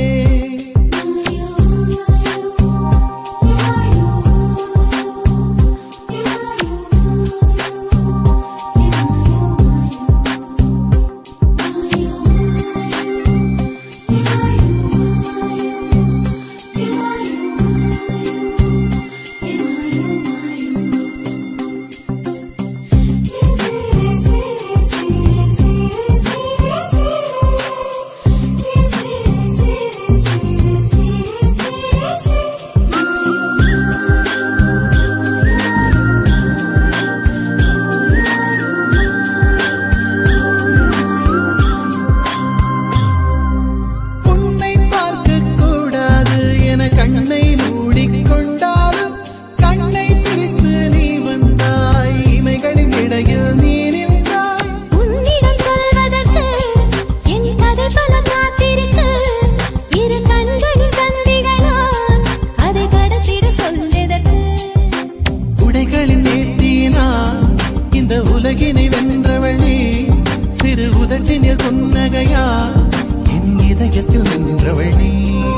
[SPEAKER 1] உன்னை பார்க்க கூடாது என கண்ணை மூடிக்கொண்டாலும் கண்ணை பிரித்து நீ வந்தாய் இமைகளின் இடையில் நீ நின்றாய்
[SPEAKER 4] உன்னிடம் சொல்வதற்கு என் கதை பல காத்திருக்கு இரு கண்களின் தந்திகளால் அதை கடத்திட சொல்வதற்கு
[SPEAKER 1] உடைகளின் நேர்த்தியினா இந்த உலகினை வென்றவள் நீ சிறு உதட்டினில் புன்னகையா என் இதயத்தில் நின்றவள் நீ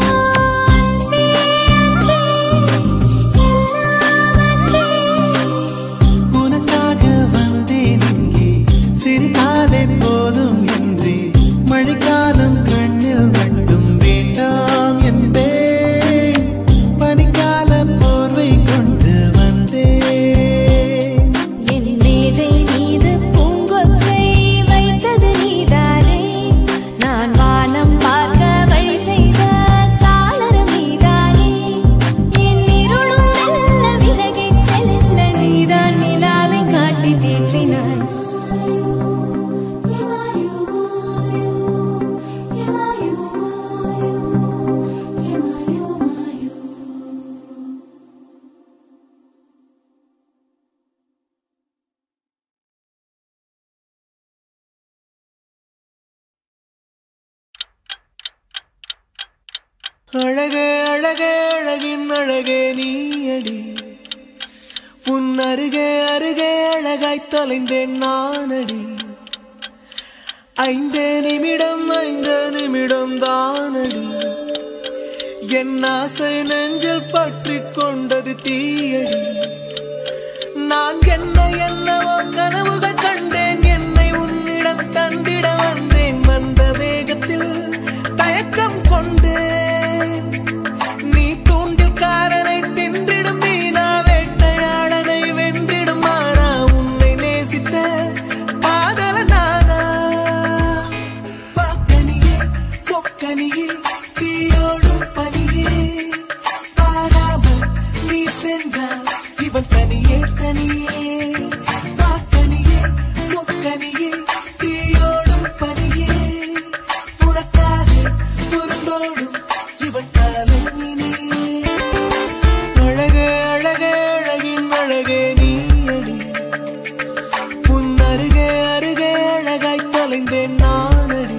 [SPEAKER 1] உனக்காக வந்தேன் இங்கே சிரித்தாலே போதும் என்றே மழைக்காலம் கண்ணில் மட்டும் வேண்டாம் என்பே பனிக்கால போர்வை கொண்டு வந்தேன்
[SPEAKER 4] என் மேஜை மீது பூங்கொத்தை வைத்தது நீதானே நான் வானம் பார்க்க வழி செய்த சாளரம் நீதானே என் இருளும் மெல்ல விலகிச் செல்ல நீதான் நிலாவை காட்டி தேற்றினாய்
[SPEAKER 1] அழகே அழகே அழகின் அழகே நீயடி உன் அருகே அருகே அழகாய் தொலைந்தேன் நானடி ஐந்தே நிமிடம் ஐந்து நிமிடம் தானடி என் ஆசை நெஞ்சில் பற்றி கொண்டது தீயடி நான் என்ன என்னவோ கனவுகள் கண்டேன் என்னை உன்னிடம் தந்திட வந்தேன் வந்த வேகத்தில் தயக்கம் கொண்டேன் நீ தூண்டில் காரனை தின்றிடும் மீனா வேட்டையாளனை வென்றிடும் ஆனா உன்னை நேசித்த காதல நானா பாக்கனியே பொக்கனியே தீயோடும் பனியே பாராமல் நீ சென்றால் இவன் தனியே தனியே பாக்கனியே பொக்கனியே தீயோடும் பனியே உனக்காக உருண்டோடும் இவன் காலம் இனியே அழகே அழகே அழகின் அழகே நீயடி உன் அருகே அருகே அழகாய் தொலைந்தேன் நானடி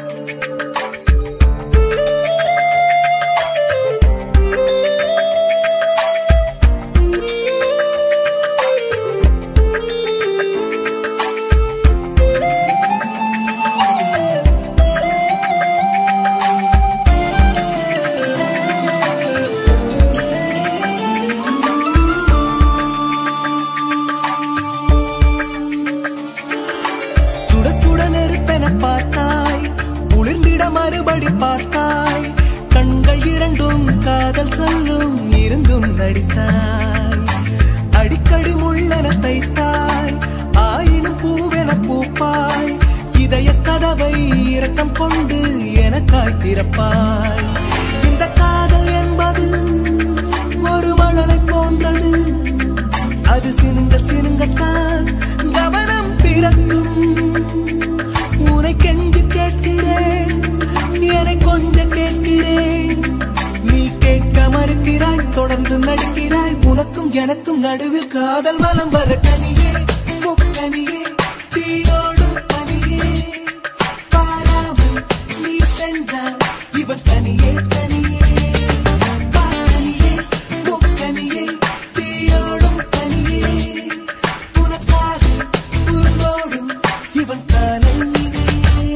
[SPEAKER 1] சுட சுட நெருப்பென பார்த்தாய் குளிர்ந்திட மறுபடி பார்த்தாய் கண்கள் இரண்டும் காதல் சொல்லும் இருந்தும் நடித்தாய் அடிக்கடி முள்ளென தைத்தாய் ஆயினும் பூவென பூப்பாய் இதய கதவை இரக்கம் கொண்டு எனக்காய் திறப்பாய் இந்த காதல் என்பது ஒரு மழலை போன்றது அது சினுங்க சினுங்கத்தான் கவனம் பிறக்கும் உனை கெஞ்சு கேட்கிறேன் என்னை கொஞ்சம் கேட்கிறேன் நீ கேட்க மறுக்கிறாய் தொடர்ந்து நடிக்கிறாய் உனக்கும் எனக்கும் நடுவில் காதல் வலம் வர கனியே முக்கனியே தீயோடும் பனியே பாராமல் நீ சென்றால் இவன் தனியே தனியே பாக்கனியே முக்கனியே தீயோடும் பனியே உனக்காக உருண்டோடும் இவன் காலம் இனியே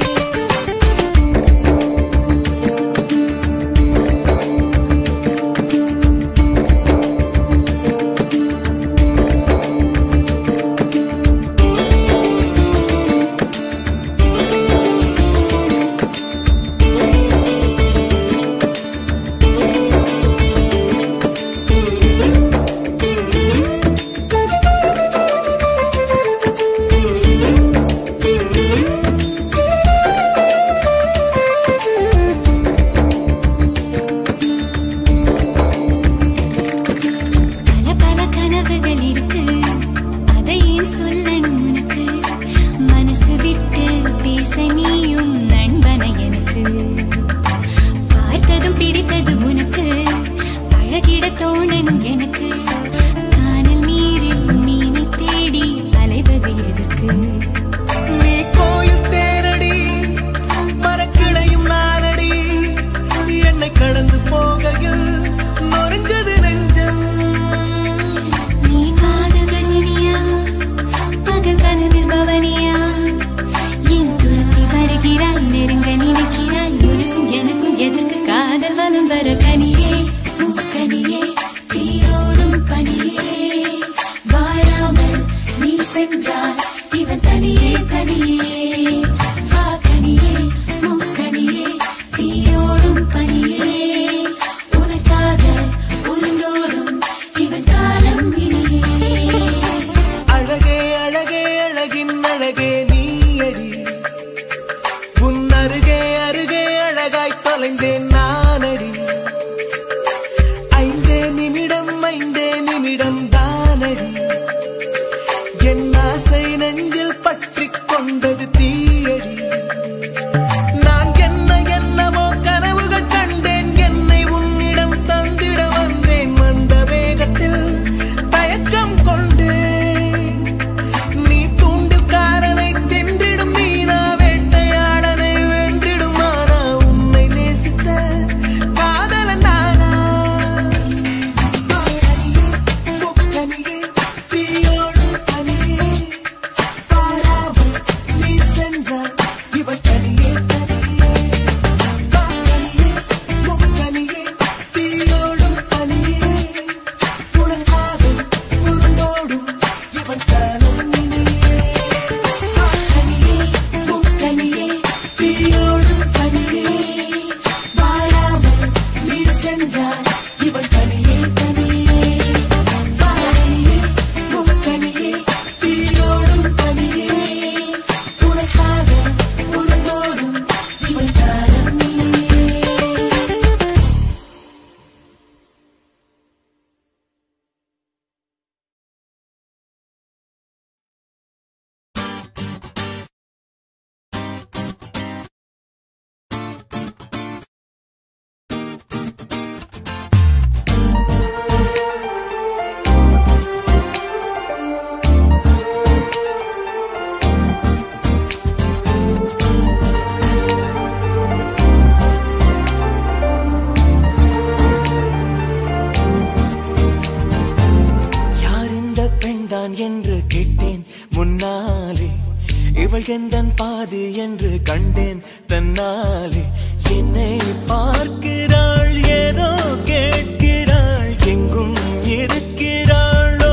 [SPEAKER 6] என்று கண்டேன் தன்னாலே என்னை பார்க்கிறாள் ஏதோ கேட்கிறாள் எங்கும் இருக்கிறாளோ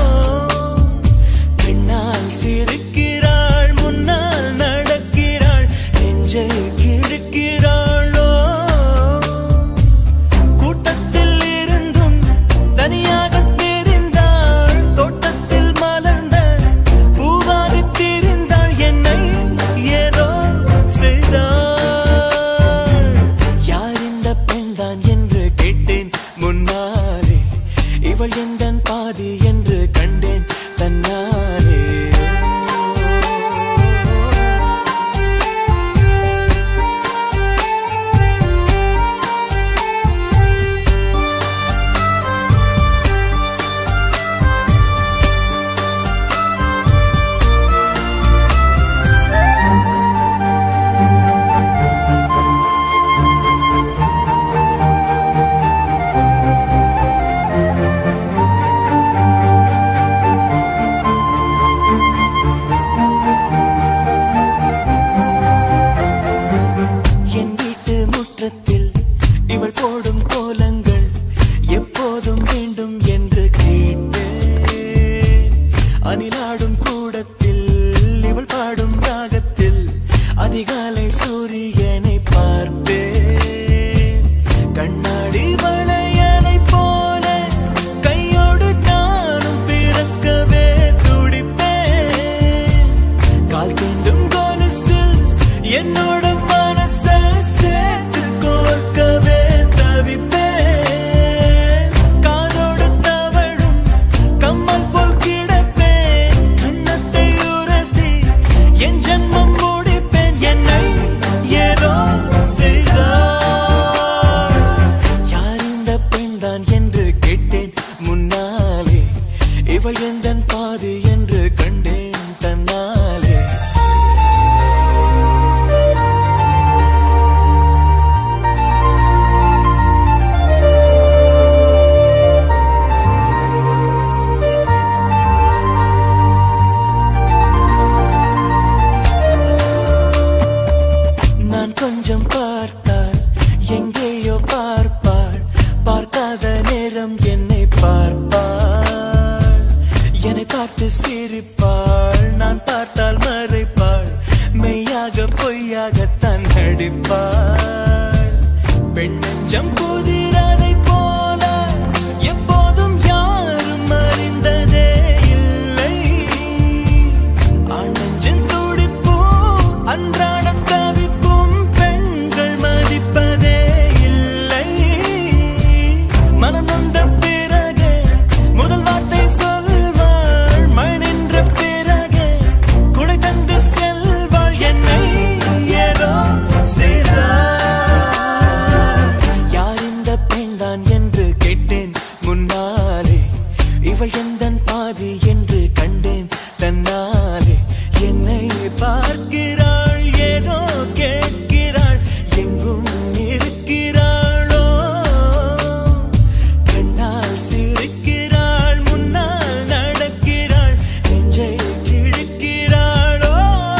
[SPEAKER 6] பெண்ணால் சிரிக்கிறாள் முன்னால் நடக்கிறாள் நெஞ்சை கிழக்கிறாளோ கூட்டத்தில் இருந்தும் தனியாக தெரிந்தாள் தோட்டத்தில் மலர்ந்த பூவாக தெரிந்தாள் என்னை ஏதோ செய்தாள் யார் இந்த பெண்தான் என்று கேட்டேன் முன்னாலே இவள் எந்தன் பாதி என்று கண்டேன் தன்னாலே என் வீட்டு முற்றத்தில் இவள் போடும் கோலங்கள் எப்போதும் வேண்டும் என்று கேட்டேன் அணிலாடும் கூடத்தில் இவள் பாடும் ராகத்தில் அதிகாலை சூரியனை பார்ப்பேன் கண்ணாடி வளையலை போல கையோடு நானும் பிறக்கவே துடிப்பேன் கால் தீண்டும் கொலுசில் என்னோட மனச சேர்த்து கோர்க்கவே தவிப்பேன் காதோடு தவழும் கம்மல் போல் கிடப்பேன் கண்ணத்தை உரசி என் ஜன்மம் முடிப்பேன் என்னை ஏதோ செய்தார் யார் இந்த பெண்தான் என்று கேட்டேன் முன்னாலே இவள் எந்தன் பாதி என்று கண்டேன் தன்னாலே நான் கொஞ்சம் பார்த்தால் எங்கேயோ பார்ப்பாள் பார்க்காத நேரம் என்னை பார்ப்பாள் என்னை பார்த்து சிரிப்பாள் நான் பார்த்தால் மறைப்பாள் மெய்யாக பொய்யாகத்தான் நடிப்பாள் பெண் நெஞ்சம் புதிரதை போல எப்போதும் யாரும் அறிந்ததே இல்லை ஆனஞ்சன் துடிப்பும் அன்றாட தவிப்பும் பெண்கள் மதிப்பதே இல்லை மனம் நொந்த பிறகு முதல் வார்த்தை சொல்வாள் மழை நின்ற பிறகு குடை தந்து செல்வாள் என்னை ஏதோ செய்தாள் யார் இந்த பெண்தான் என்று கேட்டேன் முன்னாலே இவள் எந்தன் பாதி என்று கண்டேன் தன்னாலே என்னை பார்க்கிறாள் ஏதோ கேட்கிறாள் எங்கும் இருக்கிறாளோ கண்ணால் சிரிக்கிறாள் முன்னால் நடக்கிறாள் நெஞ்சை கிழக்கிறாளோ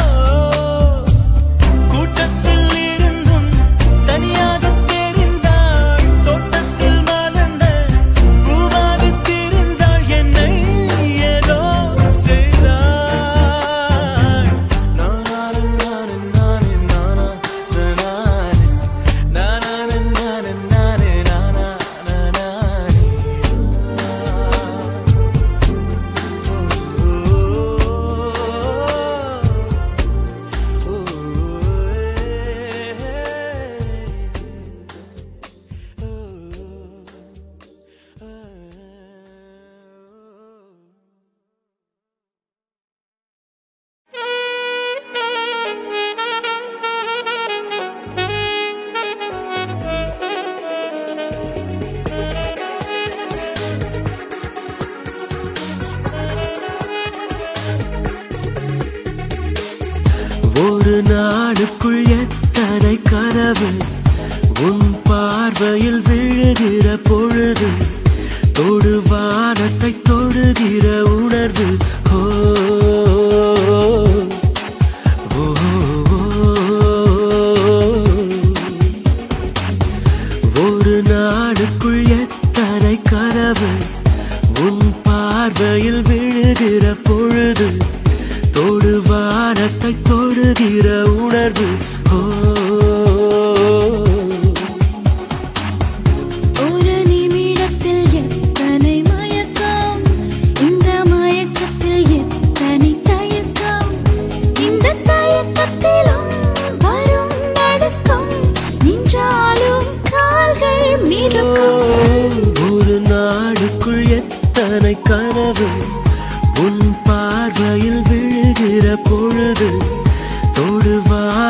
[SPEAKER 6] கூட்டத்தில் இருந்தும் தனியாக தெரிந்தாள் தோட்டத்தில் மலர்ந்த பூவாக தெரிந்தாள் என்னை ஏதோ செய்தாள் நானாரு நானு நானு நானா நானாரு நானாரு நானு நானு நானா நானாரு ஒரு நாடுக்குள் எத்தனை கனவு உன் பார்வையில் விழுகிற பொழுது தொடு வானத்தை தொடுகிற உணர்வு ஓ ஓ, ஓ, ஓ.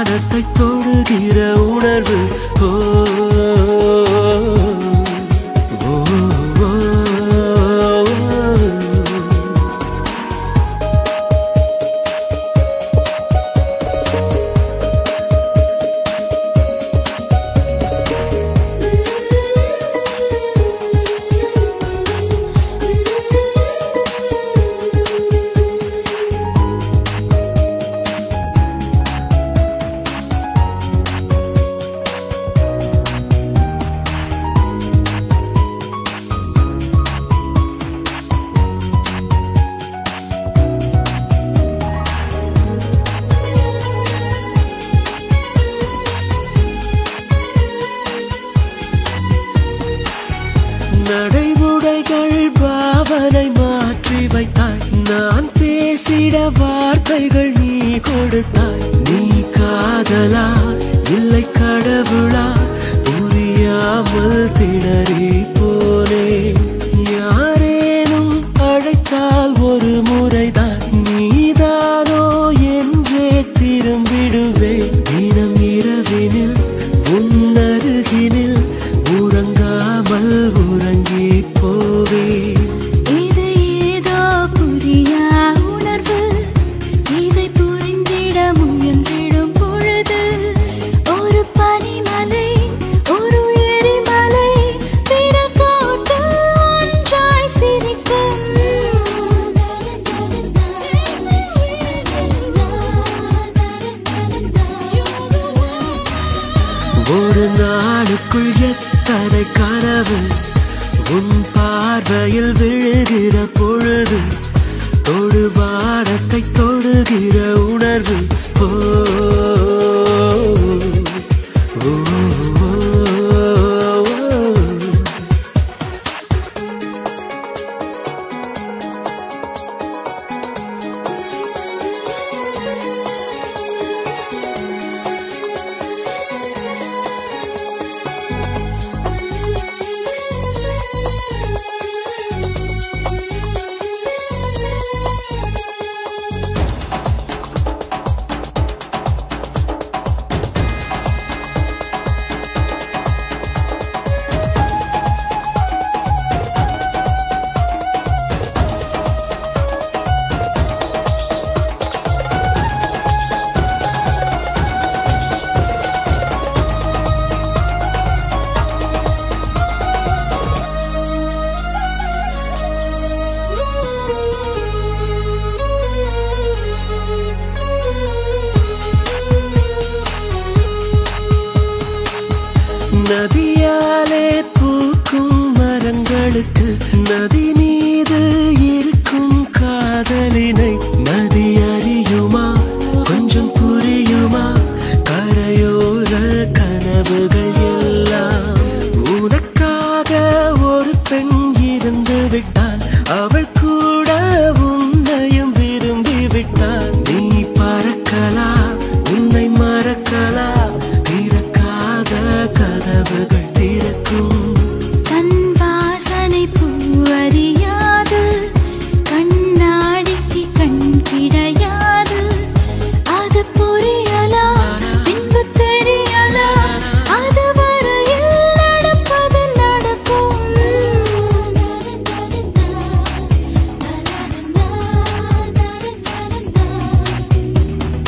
[SPEAKER 6] வானத்தை தொடுகிற உணர்வு ஓ ஓ, ஓ, ஓ. நடைமுறைகள் பாவனை மாற்றி வைத்தாய் நான் பேசிட வார்த்தைகள் நீ கொடுத்தாய் நீ காதலா இல்லை கடவுளா புரியாமல் திணறி போனே யாரேனும் அழைத்தால் ஒரு முறைதான் நீதானோ என்றே திரும்பிடுவேன் தினம் இரவினில் உன்னருகினில் உறங்காமல் உறங்கி போவேன்
[SPEAKER 2] இது ஏதோ புரியா உணர்வு இதை புரிந்திட முயன்றிடும் பொழுது ஒரு பனிமலை ஒரு எரிமலை பிறர் போட்டு ஒன்றாய் சிரிக்கும்
[SPEAKER 6] ஒரு நாளுக்குள் எத்தனை கனவு உன் பார்வையில் விழுகிற பொழுது தொடு வானத்தை தொடுகிற உணர்வு ஓ ஓ, ஓ, ஓ. நதியாலே பூக்கும் மரங்களுக்கு நதி மீது இருக்கும் காதலினை நதி அறியுமா கொஞ்சம் புரியுமா கரையோர கனவுகள் எல்லாம் உனக்காக ஒரு பெண் இருந்து விட்டால் அவள் கூட உன்னையும் விரும்பி விட்டால் நீ பறக்கலாம் உன்னை மறக்கலாம் திறக்காத கதவுகள் திறக்கும்
[SPEAKER 2] கண் வாசனை பூவறியாது கண்ணாடிக்கு கண் கிடையாது அது புரியலா பின்பு தெரியலா அது வரையில் நடப்பது நடக்கும்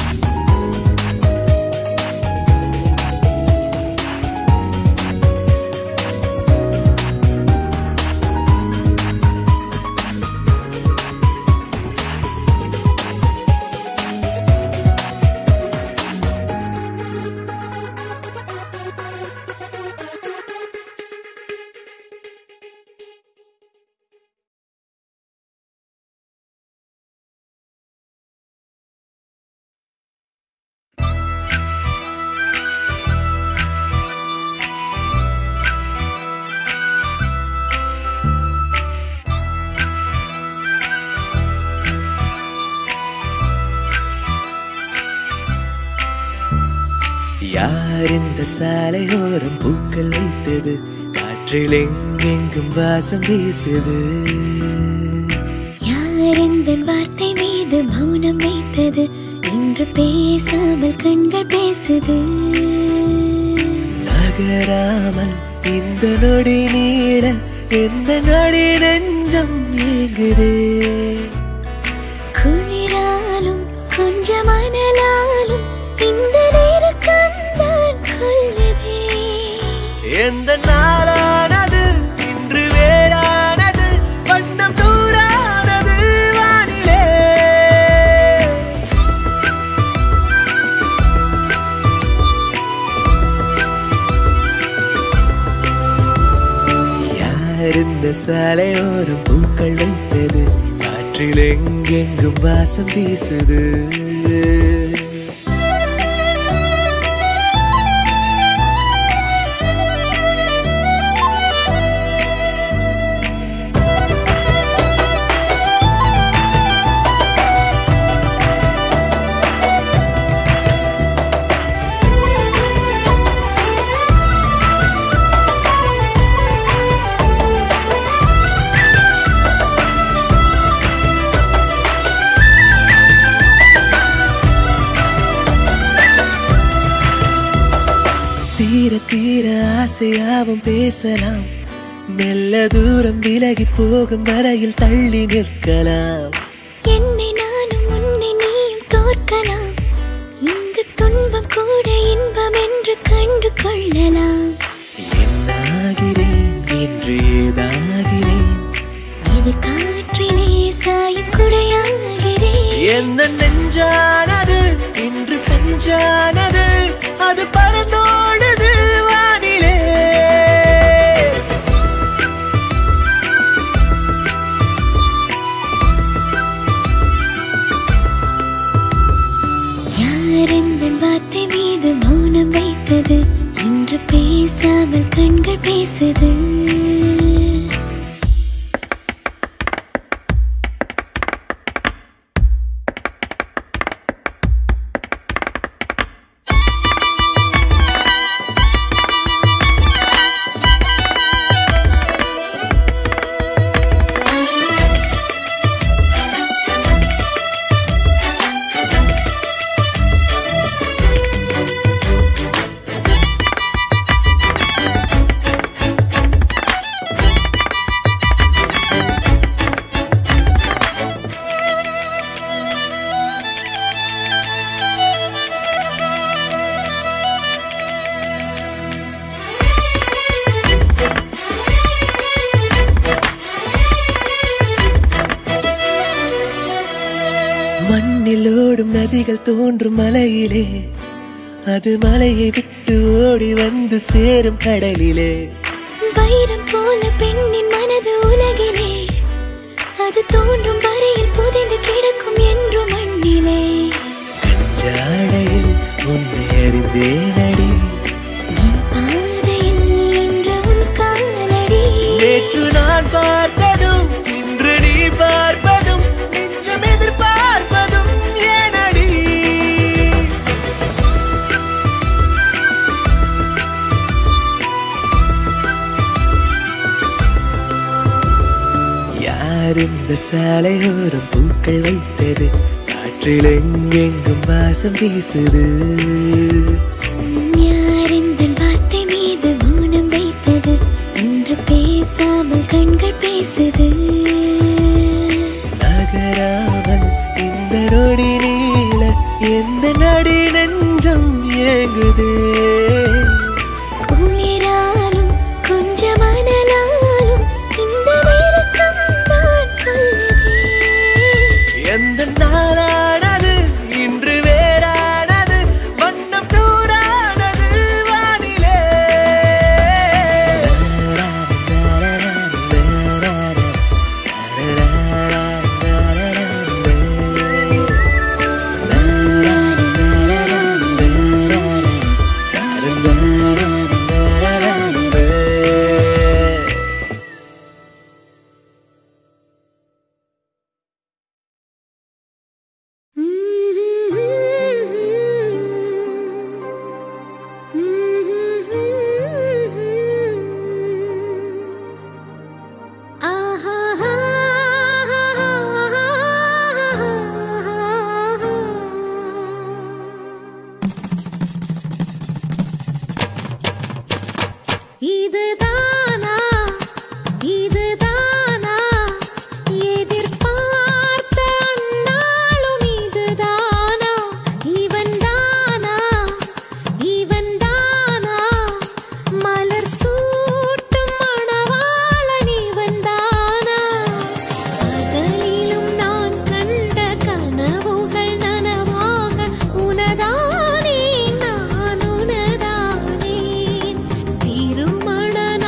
[SPEAKER 6] யார் இந்த சாலையோரம் பூக்கள் வைத்தது காற்றில் எங்கெங்கும் வாசம் வீசுது
[SPEAKER 2] யார் இந்த வார்த்தை மீது மௌனம் வைத்தது இன்று இன்று பேசாமல் கண்கள் பேசுது
[SPEAKER 6] நகராமல் இந்த நொடி நீட எந்த நொடி நெஞ்சம் ஏங்குதே
[SPEAKER 2] குளிராலும் கொஞ்சம் அனலாலும் இந்த நெருக்கம் தான் கொல்லுதே
[SPEAKER 6] எந்த நாளானது இன்று வேறானது வண்ணம் தூரானது வானிலே யார் இந்த சாலையோரம் பூக்கள் வைத்தது காற்றில் எங்கெங்கும் வாசம் வீசுது தீர தீர ஆசையாவும் பேசலாம் மெல்ல தூரம் விலகி போகும் வரையில் தள்ளி நிற்கலாம்
[SPEAKER 2] என்னை நானும் உன்னை நீயும் தோற்கலாம் இங்கு துன்பம் கூட இன்பம் என்று கண்டு கொள்ளலாம்
[SPEAKER 6] என்னாகிறேன் என்று ஏதாகிறேன்
[SPEAKER 2] இது காற்றிலே சாயும் குடையாகிறேன்
[SPEAKER 6] எந்த நெஞ்சானது இன்று பெஞ்சானது அது பறந்தோடுது வானிலே
[SPEAKER 2] யார் இந்த வார்த்தை மீது மௌனம் வைத்தது இன்று பேசாமல் கண்கள் பேசுது
[SPEAKER 6] மண்ணில் ஓடும் நதிகள் தோன்றும் மலையிலே அது மலையை விட்டு ஓடி வந்து சேரும் கடலிலே
[SPEAKER 2] வைரம் போல பெண்ணின் மனது உலகிலே அது தோன்றும் வரையில் புதைந்து கிடக்கும் என்று மண்ணிலே
[SPEAKER 6] ஜாடையில் முன்னேறிந்தேனடி
[SPEAKER 2] என் பாதையில் இன்று உன் காலடி
[SPEAKER 6] நேற்று நான் பார்த்ததும் இன்று நீ பார்ப்பதும் நெஞ்சம் எதிர்பார்ப்பதும் ஏனடி யார் இந்த சாலையோரம் பூக்கள் வைத்தது காற்றில் எங்கெங்கும் வாசம் வீசுது
[SPEAKER 2] யார் இந்த வார்த்தை மீது மௌனம் வைத்தது இன்று பேசாமல் கண்கள் பேசுது
[SPEAKER 6] நகராமல் இந்த நொடி நீள எந்த நடி நெஞ்சம் ஏங்குது
[SPEAKER 2] குளிராலும் கொஞ்சம் அனலாலும் இந்த நெருக்கம் தான் கொல்லுதே
[SPEAKER 6] எந்த நாளானது இன்று வேறானது வண்ணம் தூரானது வானிலே
[SPEAKER 4] இதுதானா இதுதானா எதிர்பார்த்த அந்நாளும் இதுதானா இவன் தானா இவன் தானா மலர் சூட்டும் மணவாளன் இவன் தானா பகலிலும் நான் கண்ட கனவுகள் நனவாக உனதானே நான் உனதானே திருமண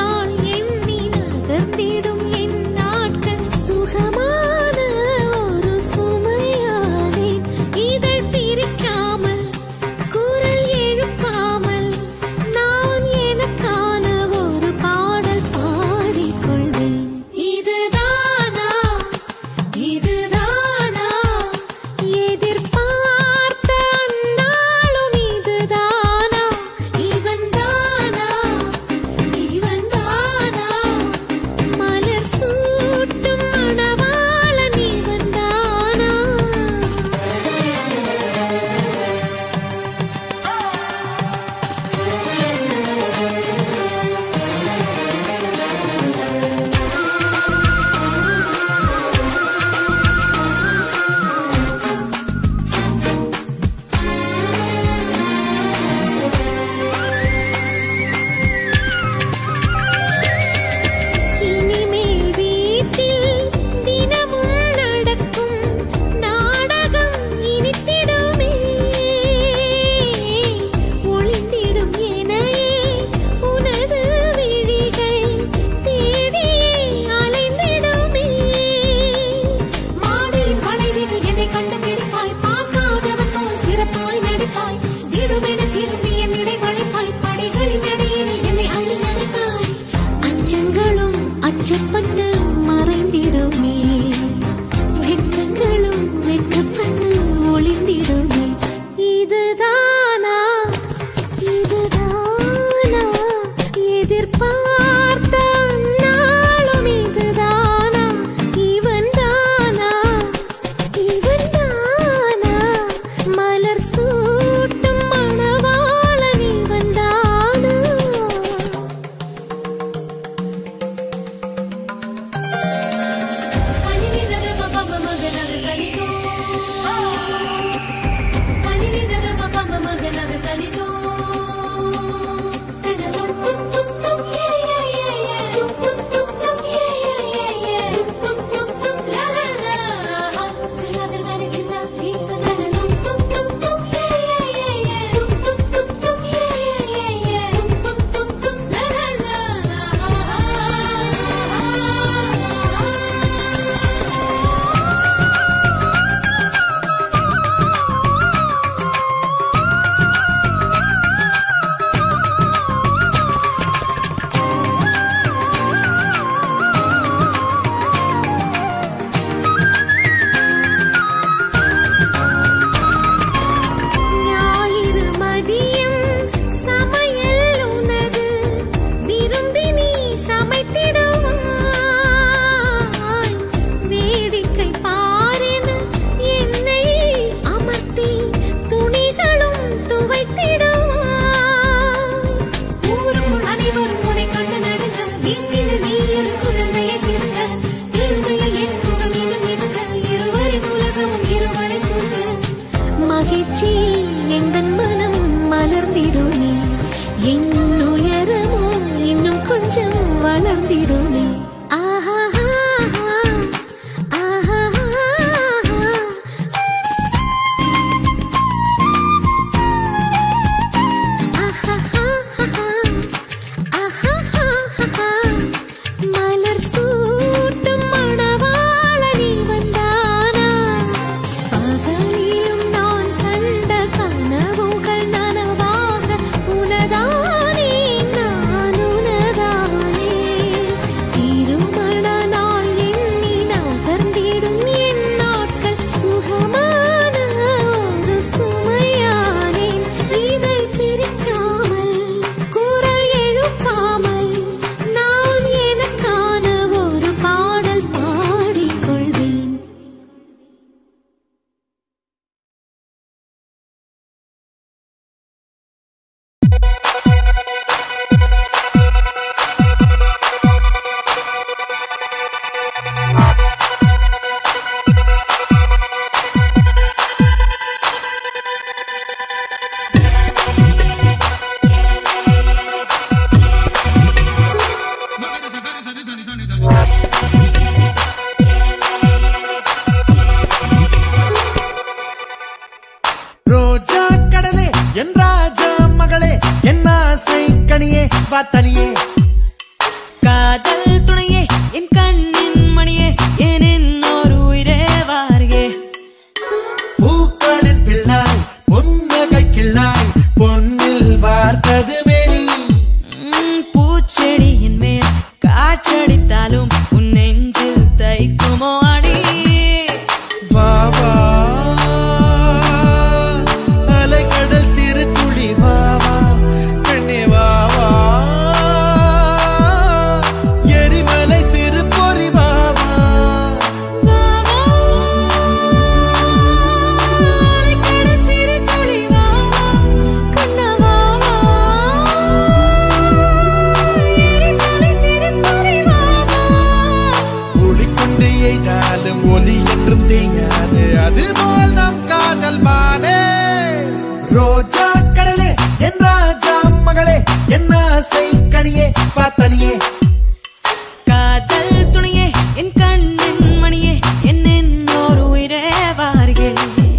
[SPEAKER 1] என்ன ஆசை கனியே வா தனியே
[SPEAKER 5] காதல் துணையே என் கண்ணின் மணியே என் இன்னொரு உயிரே வாரியே
[SPEAKER 1] பூக்களின் பிள்ளாய் பொன்னகை கிள்ளாய் பொன்னில் வார்த்தது மேனி
[SPEAKER 5] ம், பூச்செடியின் மேல் காற்றடித்தாலும் உன் நெஞ்சில் தைக்குமோ அடி
[SPEAKER 1] வா வா அலைக்கடல் சிறு துளி வா வா கண்ணே வா வா எரிமலை சிறு பொறி வா வா ஒளி கொண்டு எய்தாலும் ஒலி என்றும் தேயாது அதுபோல் நம் காதல் மானே ரோஜா கடலே என் ராஜா மகளே என்ன ஆசை கனியே பார்த்தனியே
[SPEAKER 5] காதல் துணையே என் கண்ணின் மணியே என் இன்னொரு உயிரே வாரியே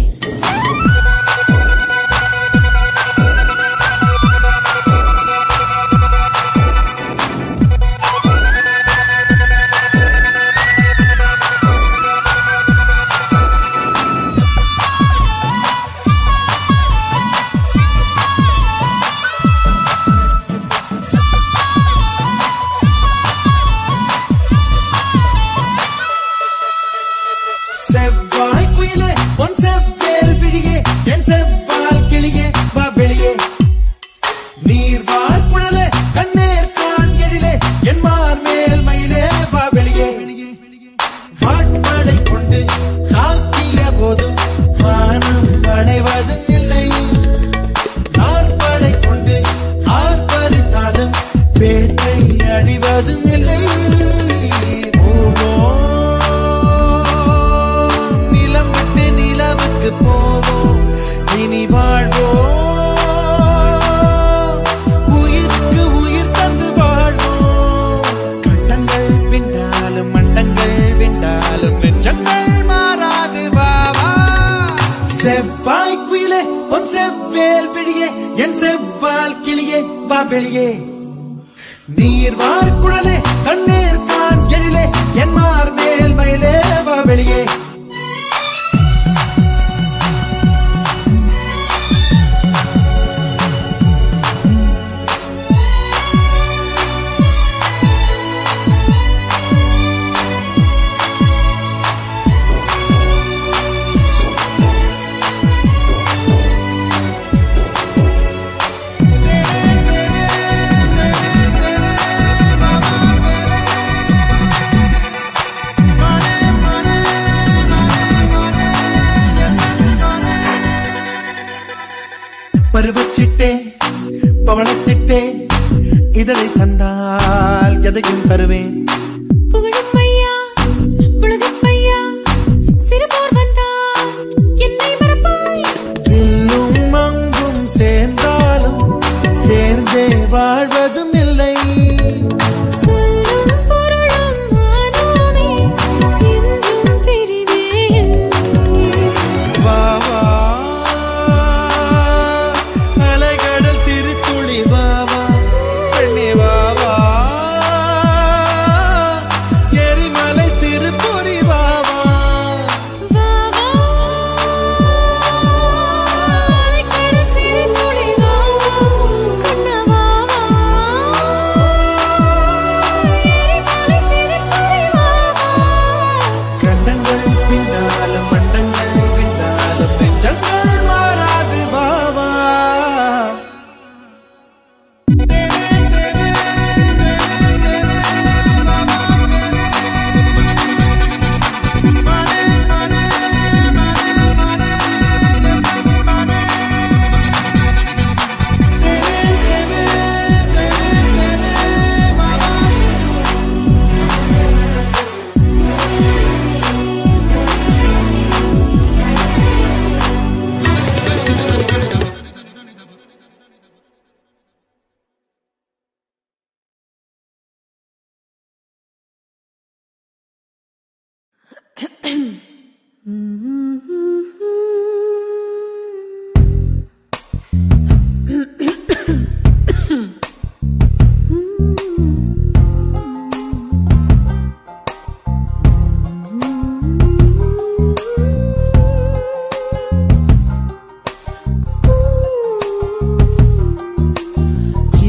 [SPEAKER 1] செவ்வாய் குயிலே பொன் செவ்வேல் விழியே என் செவ்வால் கிளியே வா வெளியே நீர்வாழ் குழலே கண்ணேர் காண்களிலே என் மார் மேல் மயிலே வா வெளியே வாட்பாடை கொண்டு தாக்கிய போதும் வானம் வளைவதும் இல்லை நாற்படை கொண்டு ஆர்ப்பரித்தாலும் வேட்டை அடிவதும் இல்லை போவோம் நிலம் விட்டு நிலவுக்கு போவோம் இனி வாழ்வோம் உயிருக்கு உயிர் தந்து வாழ்வோம் கண்டங்கள் பிண்டாலும் மண்டங்கள் விண்டாலும் நெஞ்சங்கள் மாறாது பாவா செவ்வாய் குயிலே பொன் செவ்வேல் பிடியே என் செவ்வால் கிளியே வா வெளியே நீர் வார் குழலே கண்ணீர் கான் எழிலே என் மார் மேல் மயிலே வா வெளியே பருவச்சிட்டே பவளத்திட்டே இதழை தந்தால் எதையும் தருவேன்
[SPEAKER 4] புகழும் ஐயா புலகப் ஐயா சிறுபோர் வந்தால் என்னை மறப்பாய்
[SPEAKER 1] வில்லும் அங்கும் சேர்ந்தாலும் சேர்ந்தே வாழ்வதும் இல்லை
[SPEAKER 4] சொல்லும் பொருளும் நானாமே என்றும் பிரிவே இல்லை
[SPEAKER 1] வா வா அலைகடல் சிறு துளி வா வா பெண்ணே வா வா எரிமலை சிறு பொறி வா வா
[SPEAKER 4] வா வா அலைக்கடல் சிறு துளி வா வா கண்ணா வா வா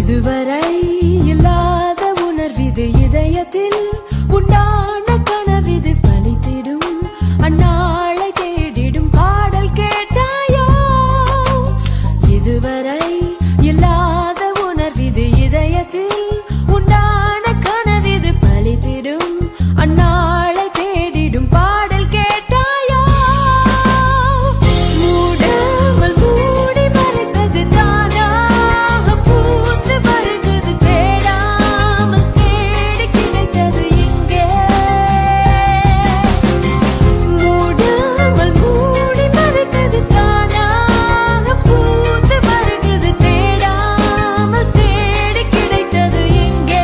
[SPEAKER 4] இதுவரை இல்லாத உணர்விது இதயத்தில் உண்டான கனவிது பலித்திடும் அந்நாளை தேடிடும் பாடல் கேட்டாயோ இதுவரை இல்லாத உணர்விது இதயத்தில் உண்டான கனவிது பலித்திடும் அந்நாளை தேடிடும் பாடல் கேட்டாயோ மூடாமல் மூடி மறைத்தது தானாக பூத்து வருகிறது தேடாமல் தேடி கிடைத்தது இங்கே மூடாமல் மூடி மறைத்தது தானாக பூத்து வருகிறது தேடாமல் தேடி கிடைத்தது இங்கே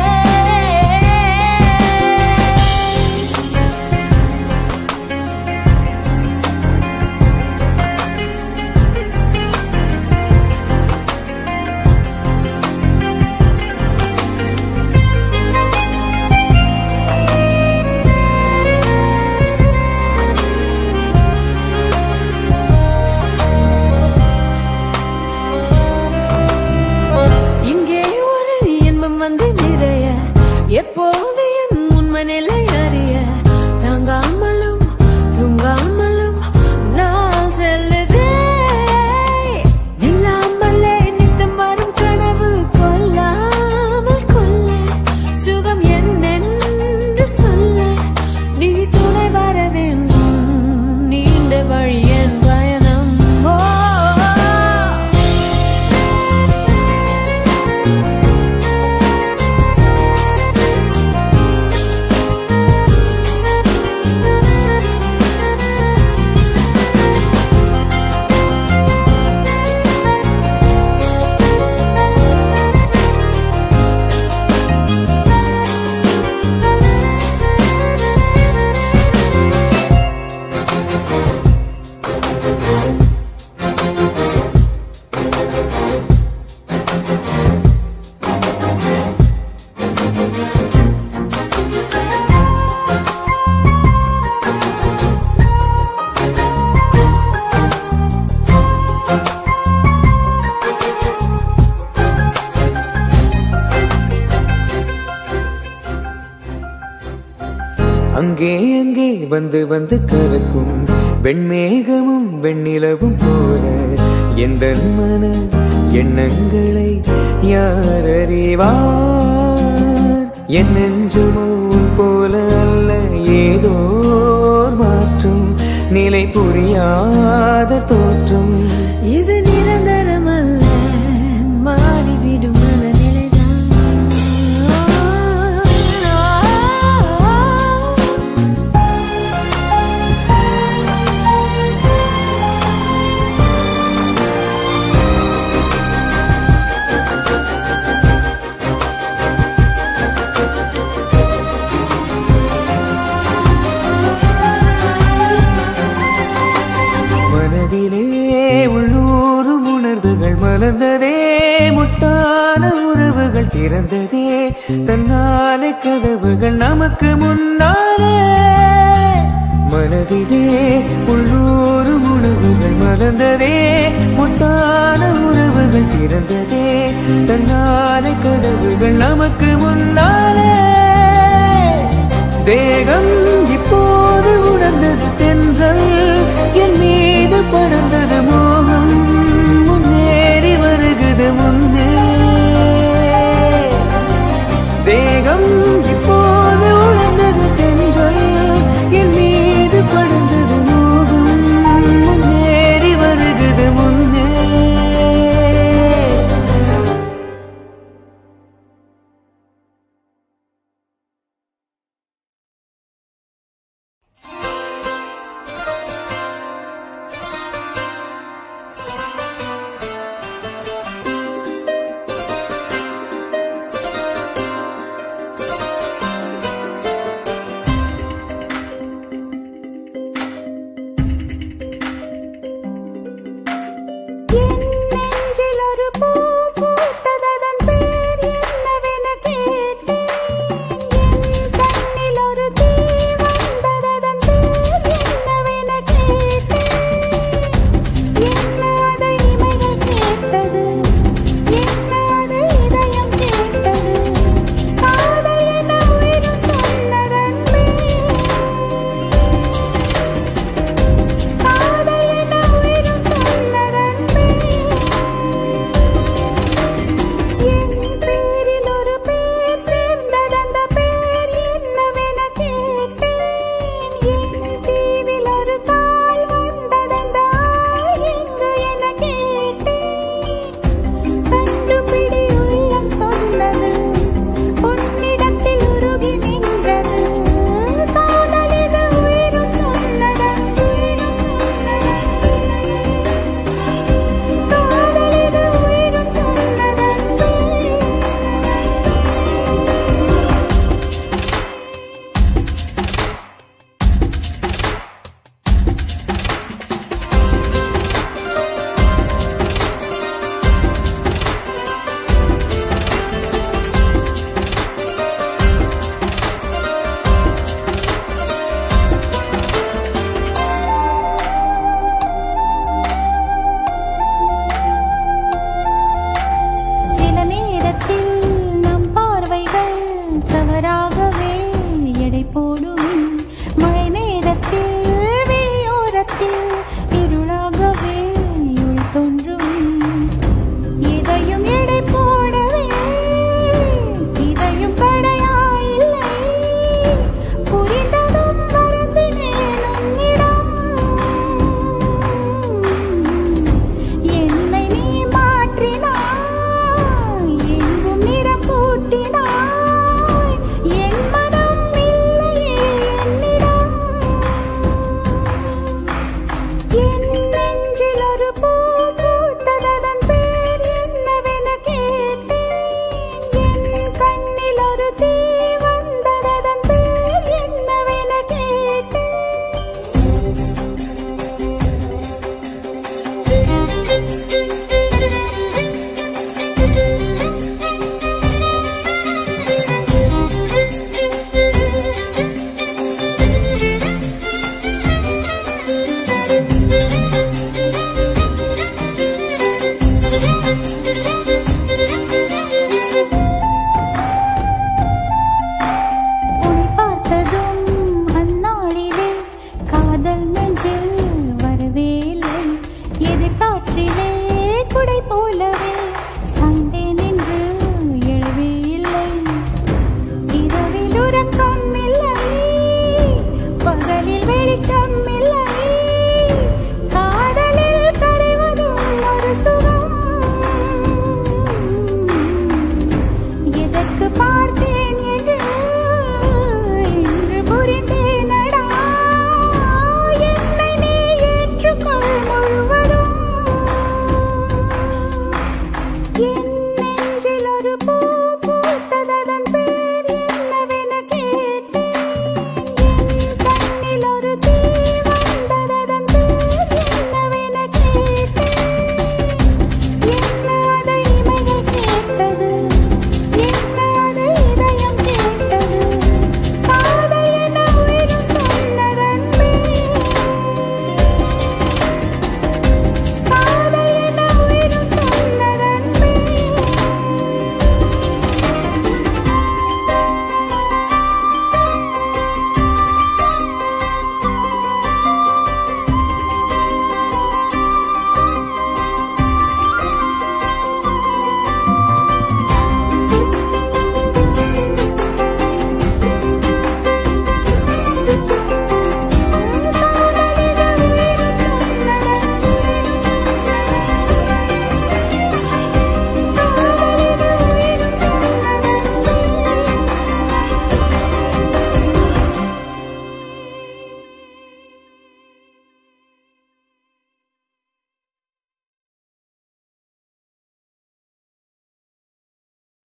[SPEAKER 4] இங்கே ஒரு இன்பம் வந்து நிறைய எப்போது என் உண்மை நிலை அறிய தாங்காமலும் தூங்காமலும் நாள் செல்லுதே இல்லாமலே நித்தம் வரும் கனவு கொல்லாமல் கொல்ல சுகம் என்னென்று சொல்ல நீ துணை வர வேண்டும் நீண்ட வழி என் பயணம் ஓ
[SPEAKER 7] அங்கே அங்கே வந்து வந்து கலக்கும் வெண்மேகமும் வெண்ணிலவும் போல எந்த மன எண்ணங்களை யார் அறிவார் என் நெஞ்சுமோ உன் போல அல்ல ஏதோ ஓர் மாற்றம் நிலை புரியாத தோற்றம்
[SPEAKER 4] இது நிரந்தரமல்ல மாறிவிடும் மனநிலைதான்
[SPEAKER 7] மனதிலே உள்ளூரும் உணர்வுகள் மலர்ந்ததே முட்டான உறவுகள் திறந்ததே தன்னாலே கதவுகள் நமக்கு முன்னாலே மனதிலே உள்ளூரும் உணர்வுகள் மலர்ந்ததே முட்டான உறவுகள் திறந்ததே தன்னாலே கதவுகள் நமக்கு முன்னாலே தேகம் இப்போது உணர்ந்தது தென்றல் என் மீது படர்ந்தது மோகம் முன்னேறி வருகுது முன்னே தேகம் இப்போது உணர்ந்தது தென்றல் என் மீது படர்ந்தது மோகம் முன்னேறி வருகுது முன்னே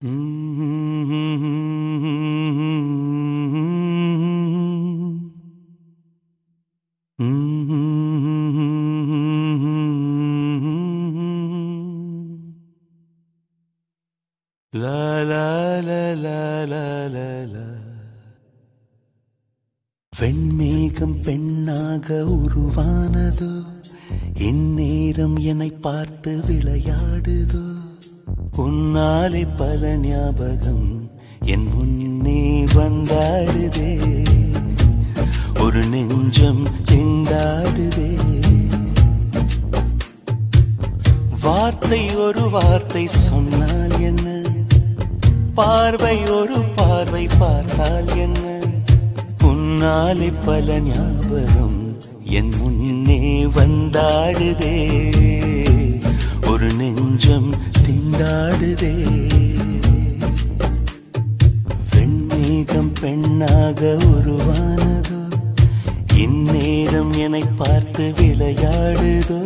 [SPEAKER 1] லா லா லா லா லா லா லா வெண்மேகம் பெண்ணாக உருவானதோ இந்நேரம் என்னை பார்த்து விளையாடுதோ உன்னாலே பல ஞாபகம் என் முன்னே வந்தாடுதே ஒரு நெஞ்சம் திண்டாடுதே வார்த்தை ஒரு வார்த்தை சொன்னால் என்ன பார்வை ஒரு பார்வை பார்த்தால் என்ன உன்னாலே பல ஞாபகம் என் முன்னே வந்தாடுதே ஒரு நெஞ்சம் திண்டாடுதே வெண்மேகம் பெண்ணாக உருவானதோ இந்நேரம் என்னை பார்த்து விளையாடுதோ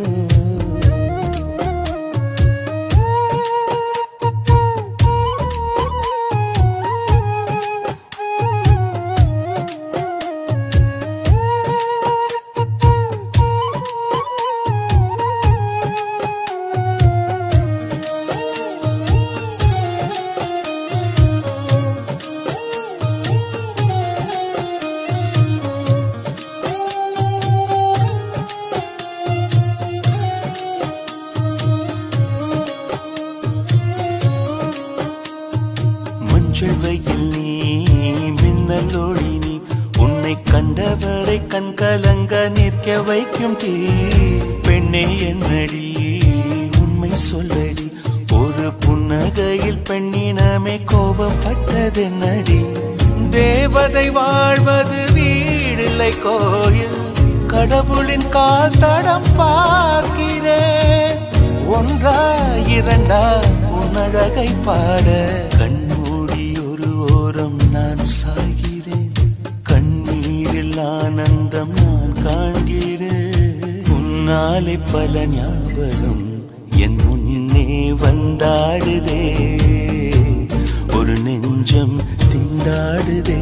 [SPEAKER 1] மஞ்சள் வெயில் நீ மின்னல் ஒளி நீ உன்னை கண்டவரை கண் கலங்க நிற்க வைக்கும் தீ பெண்ணே என்னடி உண்மை சொல்லடி ஒரு புன்னகையில் பெண்ணினமே கோபப்பட்டதென்னடி தேவதை வாழ்வது வீடில்லை கோயில் கடவுளின் கால் தடம் பார்க்கிறேன் ஒன்றா இரண்டா உன்னழகை பாட கண்மூடி ஒரு ஓரம் நான் சாகிறேன் கண்ணீரில் ஆனந்தம் நான் காண்கிறேன் உன்னாலே பல ஞாபகம் என் முன்னே வந்தாடுதே ஒரு நெஞ்சம் திண்டாடுதே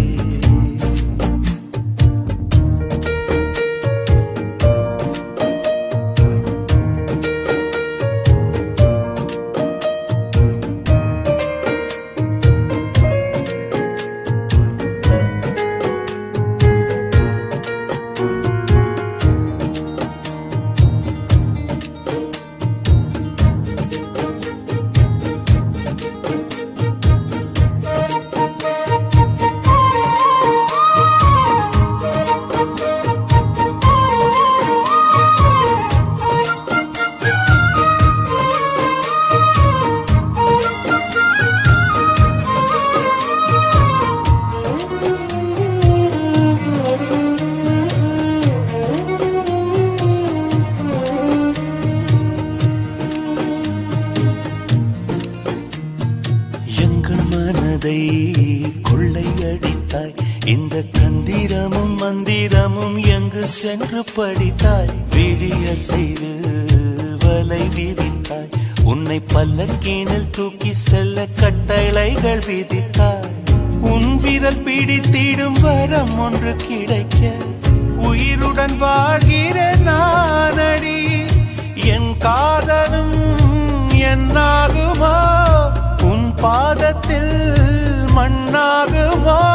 [SPEAKER 1] எங்கள் மனதை கொள்ளையடித்தாய் இந்த தந்திரமும் மந்திரமும் எங்கு சென்று படித்தாய் விழிய செய்து வலை விரித்தாய் உன்னை பல்லக்கீனில் தூக்கி செல்ல கட்டளைகள் விதித்தாய் உன் விரல் பிடித்திடும் வரம் ஒன்று கிடைக்க உயிருடன் வாழ்கிற நானடி என் காதலும் என்னாகுமோ உன் பாதத்தில் மண்ணாகுமோ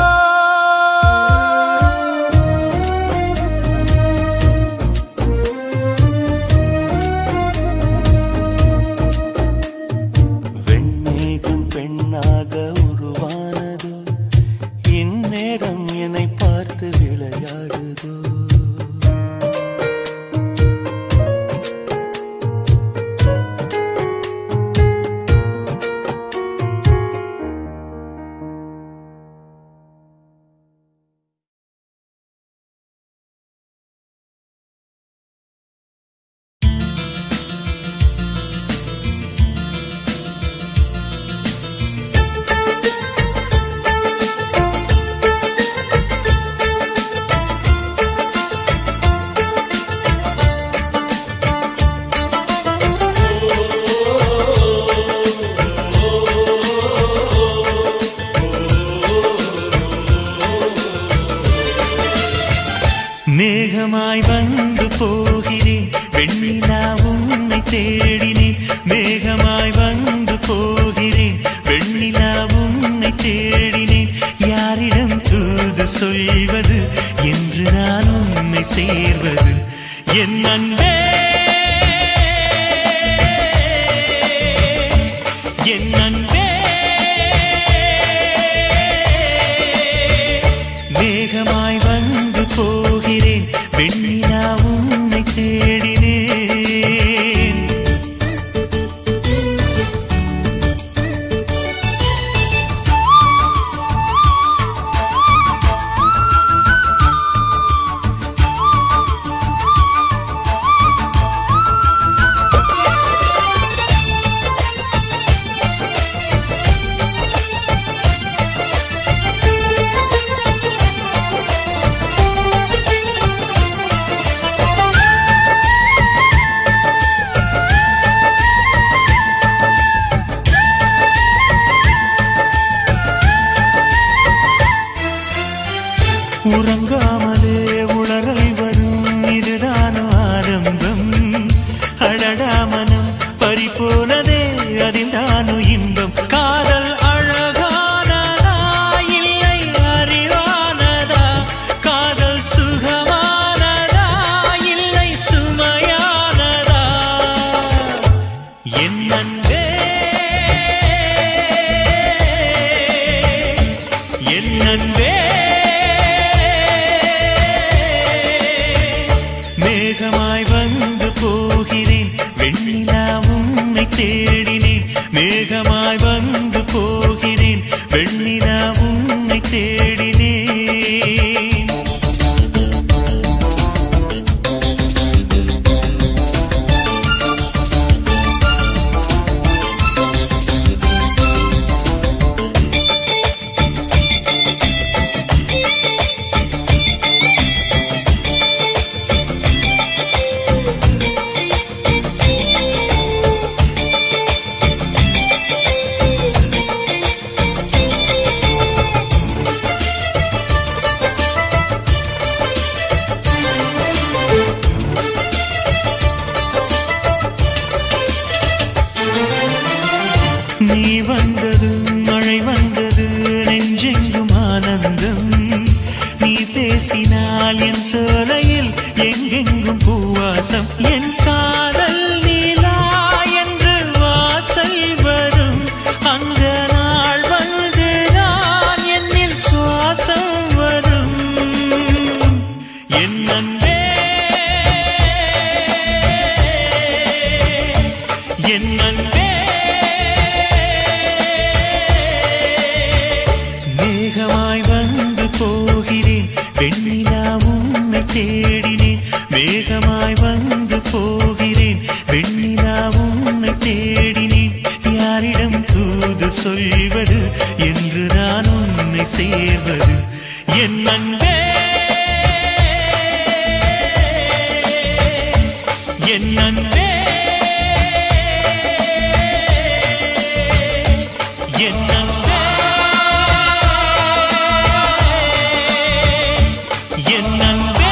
[SPEAKER 1] வெண்மேகம் பெண்ணாக உருவானதோ இந்நேரம் என்னை பார்த்து விளையாடுதோ
[SPEAKER 6] மேகமாய் வந்து போகிறேன் வெண்ணிலா உன்னை தேடினேன் மேகமாய் வந்து போகிறேன் வெண்ணிலா உன்னை தேடினேன் யாரிடம் தூது சொல்வது என்று நான் உன்னை சேர்வது என் அன்பே என் அன்பே மேகமாய் வந்து போகிறேன் வெண்ணிலா உன்னை தேடினேன் உறங்காமலே உளறல் வரும் இதுதான் ஆரம்பம் அழடாமனம் பறிபோனதே அதில்தானு இன்பம் காதல் அழகானதா இல்லை அறிவானதா காதல் சுகமானதா இல்லை சுமையானதா என் அன்பே என் அன்பே மேகமாய் வந்து போகிறேன் வெண்ணிலா உன்னை தேடினேன் மேகமாய் வந்து போகிறேன் வெண்ணிலா உன்னை தேடினேன் நீ வந்தது மழை வந்தது நெஞ்செங்கும் ஆனந்தம் நீ பேசினால் என் சோலையில் எங்கெங்கும் பூவாசம் என் காதல் நீலா என்று வாசல் வரும் அந்த நாள் வந்து நான் என்னில் சுவாசம் வரும் என் அன்பே என் அன்பே மேகமாய் வந்து போகிறேன் வெண்ணிலா உன்னை தேடினேன் மேகமாய் வந்து போகிறேன் வெண்ணிலா உன்னை தேடினேன் யாரிடம் தூது சொல்வது என்று நான் உன்னை சேர்வது என் அன்பே என் அன்பே என் அன்பே என் அன்பே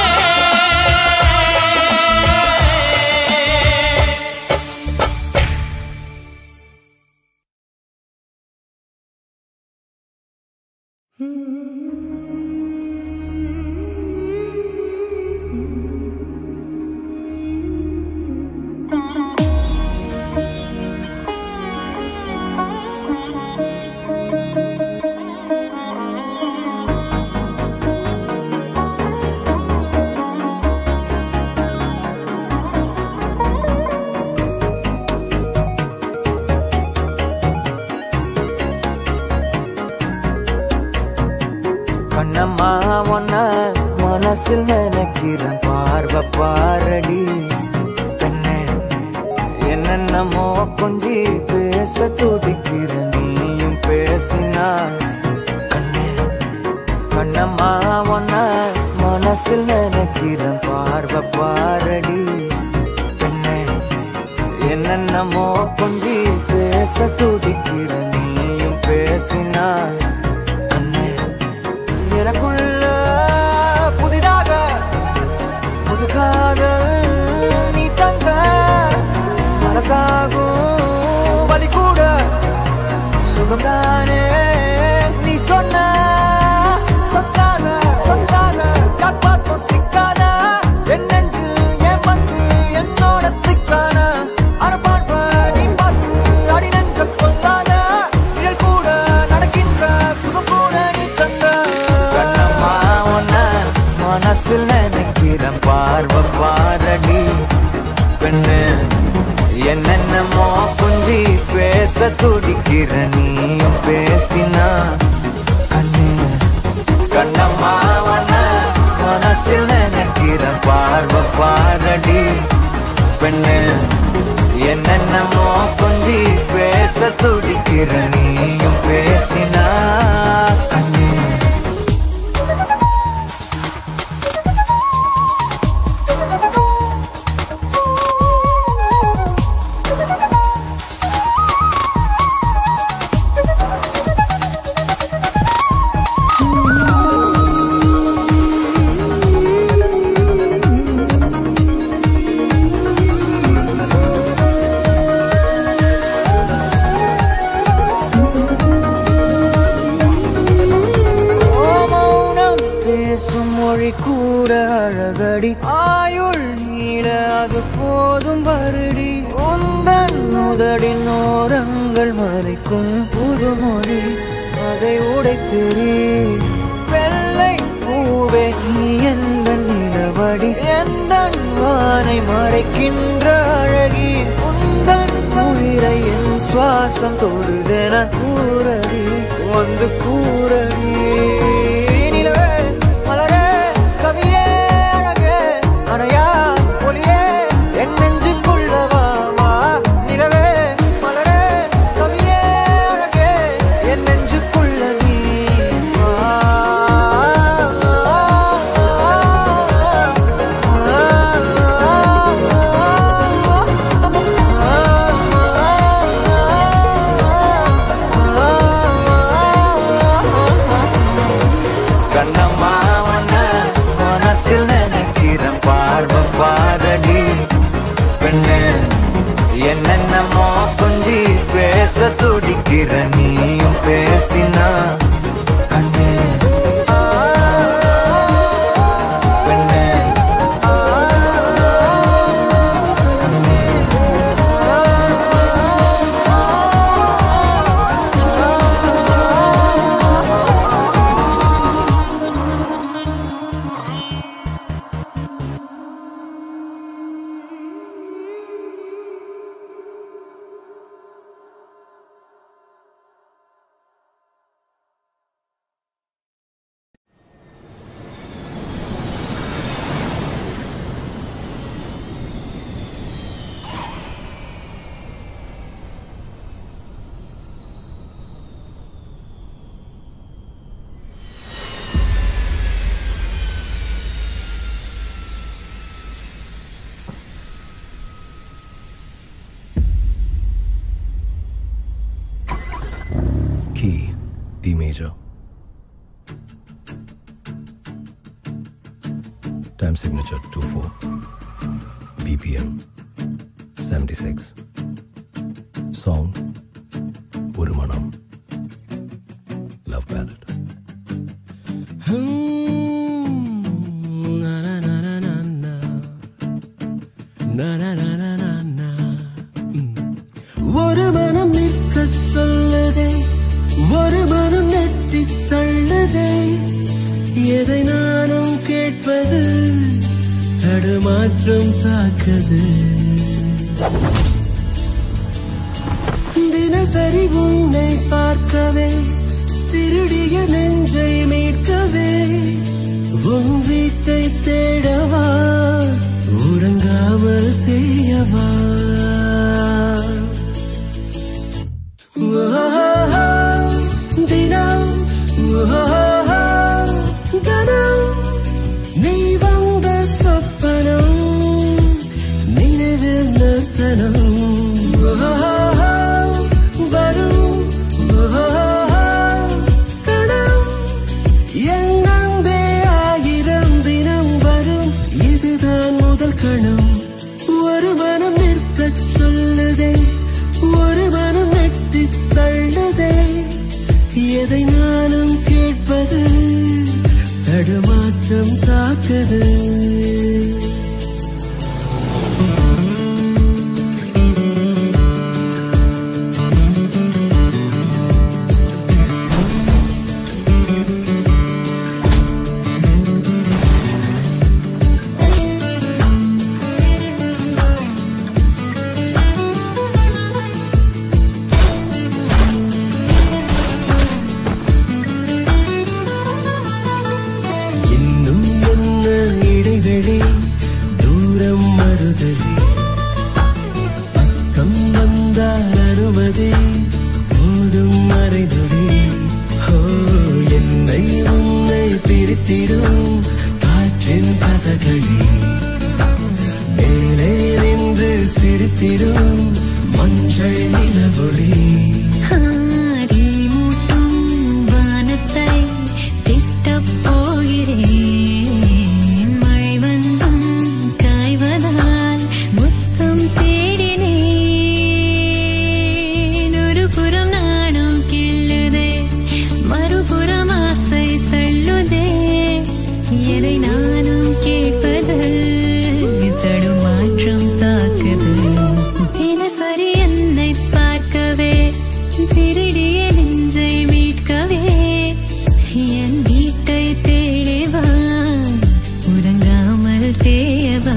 [SPEAKER 7] கண்ணம்மா ஒன்ன மனசில் நினைக்கிறேன் பார்வை பாரடி பெண்ணே என்னென்னமோ கொஞ்சி பேச துடிக்கிற நீயும் பேசினா கண்ணே கண்ணம்மா ஒன்ன மனசில் நினைக்கிறேன் பார்வை பாரடி பெண்ணே என்னென்னமோ கொஞ்சி பேச துடிக்கிற நீயும் பேசினா கண்ணே எனக்குள்ள புதிதாக தானே நீ சொன்ன சொத்தான சொத்தான காப்பாத்தும் சிக்கான என்னென்று என் வந்து என்னோட திக்கான அரபான்ப நீ பார்த்து அடி நெஞ்ச கொள்ளாத நிழல் கூட நடக்கின்ற சுகம் கூட நீ தந்த கண்ணம்மா உன்ன மனசில் நினைக்கிறேன் பார்வை பாரடி பெண்ணு என்னென்னமோ குஞ்சி பேச துடிக்கிற நீயும் பேசினா கண்ணு கண்ணம்மா உன்ன மனசில் நினைக்கிற பார்வை பாரடி பெண்ணு என்னென்னமோ கொஞ்சி பேச துடிக்கிற நீயும் பேசினா கண்ணு ஓ மௌனம் பேசும் மொழி கூட அழகடி ஆயுள் நீள அது போதும் வருடி உந்தன் முதடின் ஓரங்கள் மறைக்கும் புதுமொழி அதை உடைத்தெறி வெள்ளை பூவே நீ எந்த நிலவடி எந்த வானை மறைக்கின்ற அழகி உந்தன் உயிரை என் சுவாசம் தொடுதென கூறடி வந்து கூறடி நிலவே மலரே கவியே அழகே அணையா ஒளியே என் நெஞ்சுக்குள்ளவா வா நிலவே மலரே கவியே அழகே என் நெஞ்சுக்குள்ள நீ கண்ணம்மா உன்ன மனசில் நினைக்கிற பார்வை பாரடி பெண்ணு என்னென்னமோ கொஞ்சி பேச துடிக்கிற நீயும் பேசினா கண்ணு பெண்ணு
[SPEAKER 8] Key, D major. Time signature 24. BPM 76. Song ஒரு மனம் Love ballad.
[SPEAKER 1] ஒரு மனம் நிற்கச் சொல்லுதே ஒரு மனம் நெட்டித் தள்ளுதே எதை நானும் கேட்பது தடுமாற்றம் தாக்குது தினசரி உன்னை பார்க்கவே திருடிய நெஞ்சை மீட்கவே உன் வீட்டை தேடவா உறங்காமல் தேயவா தினம் கணம் நீ வந்த சொப்பனம் நினைவில் நிறுத்தனம் வரும்
[SPEAKER 6] எதை நானும் கேட்பது தடுமாற்றம் தாக்குது இன்னும் என்ன இடைவெளி தூரம் மறுதலி பக்கம் வந்தால் அனுமதி போதும் மறைநொடி ஹோ என்னை உன்னை பிரித்திடும் காற்றின் கதகளி மேலே நின்று சிரித்திடும் மஞ்சள் நிலவொளி
[SPEAKER 2] ஆடி மூட்டும் வானத்தை திட்டப் போகிறேன் மழை வந்தும் காய்வதால் முத்தம் தேடினேன் ஒரு புறம் நாணம் கிள்ளுதே மறுபுறம் ஆசை தள்ளுதே எதை நானும் கேட்பது தடுமாற்றம் தாக்குது தினசரி என்னை பார்க்கவே திருடிய நெஞ்சை மீட்கவே என் வீட்டை தேடிவா உறங்காமல் தேயவா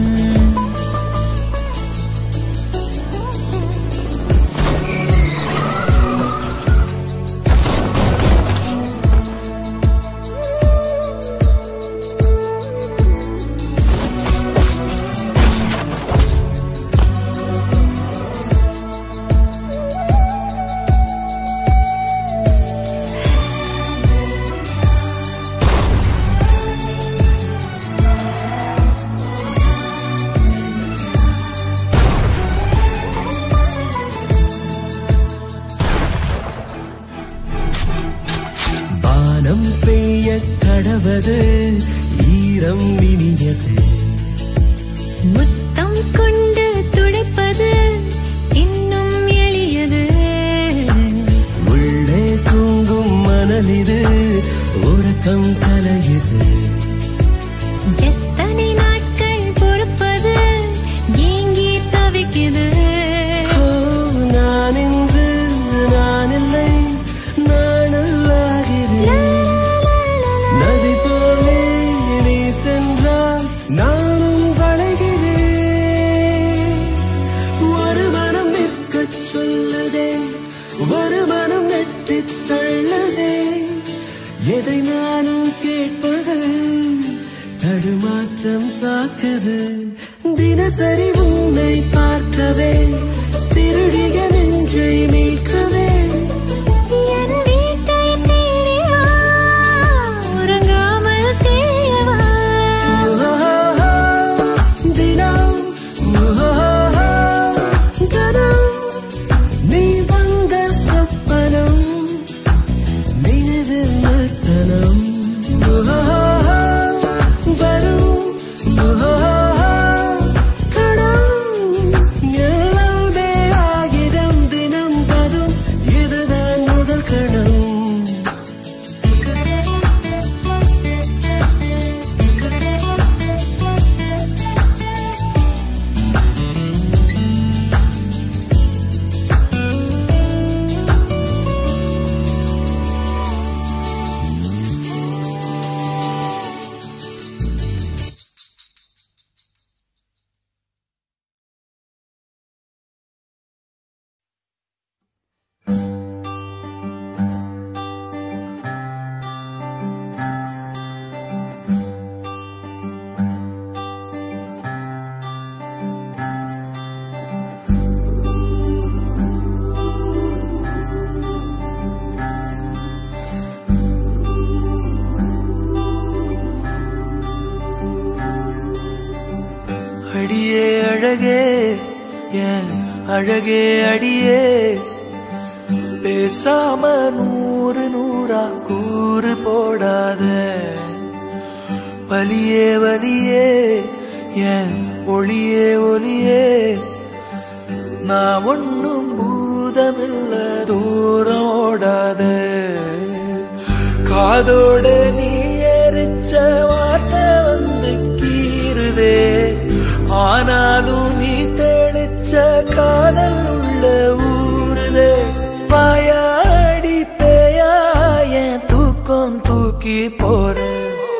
[SPEAKER 6] வானம் பெய்ய கடவது ஈரம் இனியது
[SPEAKER 2] முத்தம் கொண்டு துடைப்பது இன்னும் எளியது
[SPEAKER 6] உள்ளே தூங்கும் மணலிது உறக்கம் கலையுது
[SPEAKER 2] எத்தனை நாட்கள் பொறுப்பது ஏங்கி தவிக்குது
[SPEAKER 6] ஓ, நான் இன்று நான் இல்லை நானல்லாகிறேன் நதி போலே நீ சென்றால் நானும் வளைகிறேன் ஒரு மனம் நிற்கச் சொல்லுதே ஒரு மனம் நெட்டித் தள்ளுதே எதை நானும் கேட்பது தடுமாற்றம் தாக்குது தினசரி உன்னை பார்க்கவே திருடிய நெஞ்சை மீட்கவே
[SPEAKER 2] என் வீட்டை தேடிவா உறங்காமல் தேயவா
[SPEAKER 6] தினம் கனம் நீ வந்த சொப்பனம் நினைவில் நிறுத்தனம் வரும் கணம் எல்லாமே ஆகிடம் தினம் வரும் இதுதான் முதல் கணம் அடியே அழகே என் அழகே அடியே பேசாம நூறு நூறா கூறு போடாத வலியே வலியே என் ஒளியே ஒளியே நான் ஒண்ணும் பூதமில்ல தூரம் ஓடாத
[SPEAKER 9] காதோட நீ எரிச்ச வார்த்தை வந்து கீறுதே ஆனாலும் நீ தெளிச்ச காதல் உள்ள ஊறுதே வாயாடி பேயா என் தூக்கம் தூக்கி போறேன்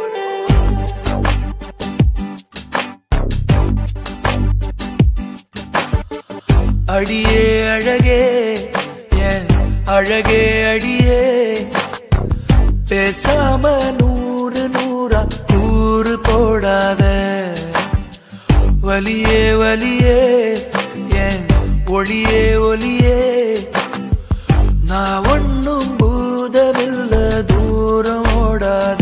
[SPEAKER 9] அடியே அழகே என் அழகே அடியே பேசாம நூறு நூறா நூறு போடாத வலியே வலியே என் ஒளியே ஒளியே நான் ஒண்ணும் பூதமில்ல தூரம் ஓடாத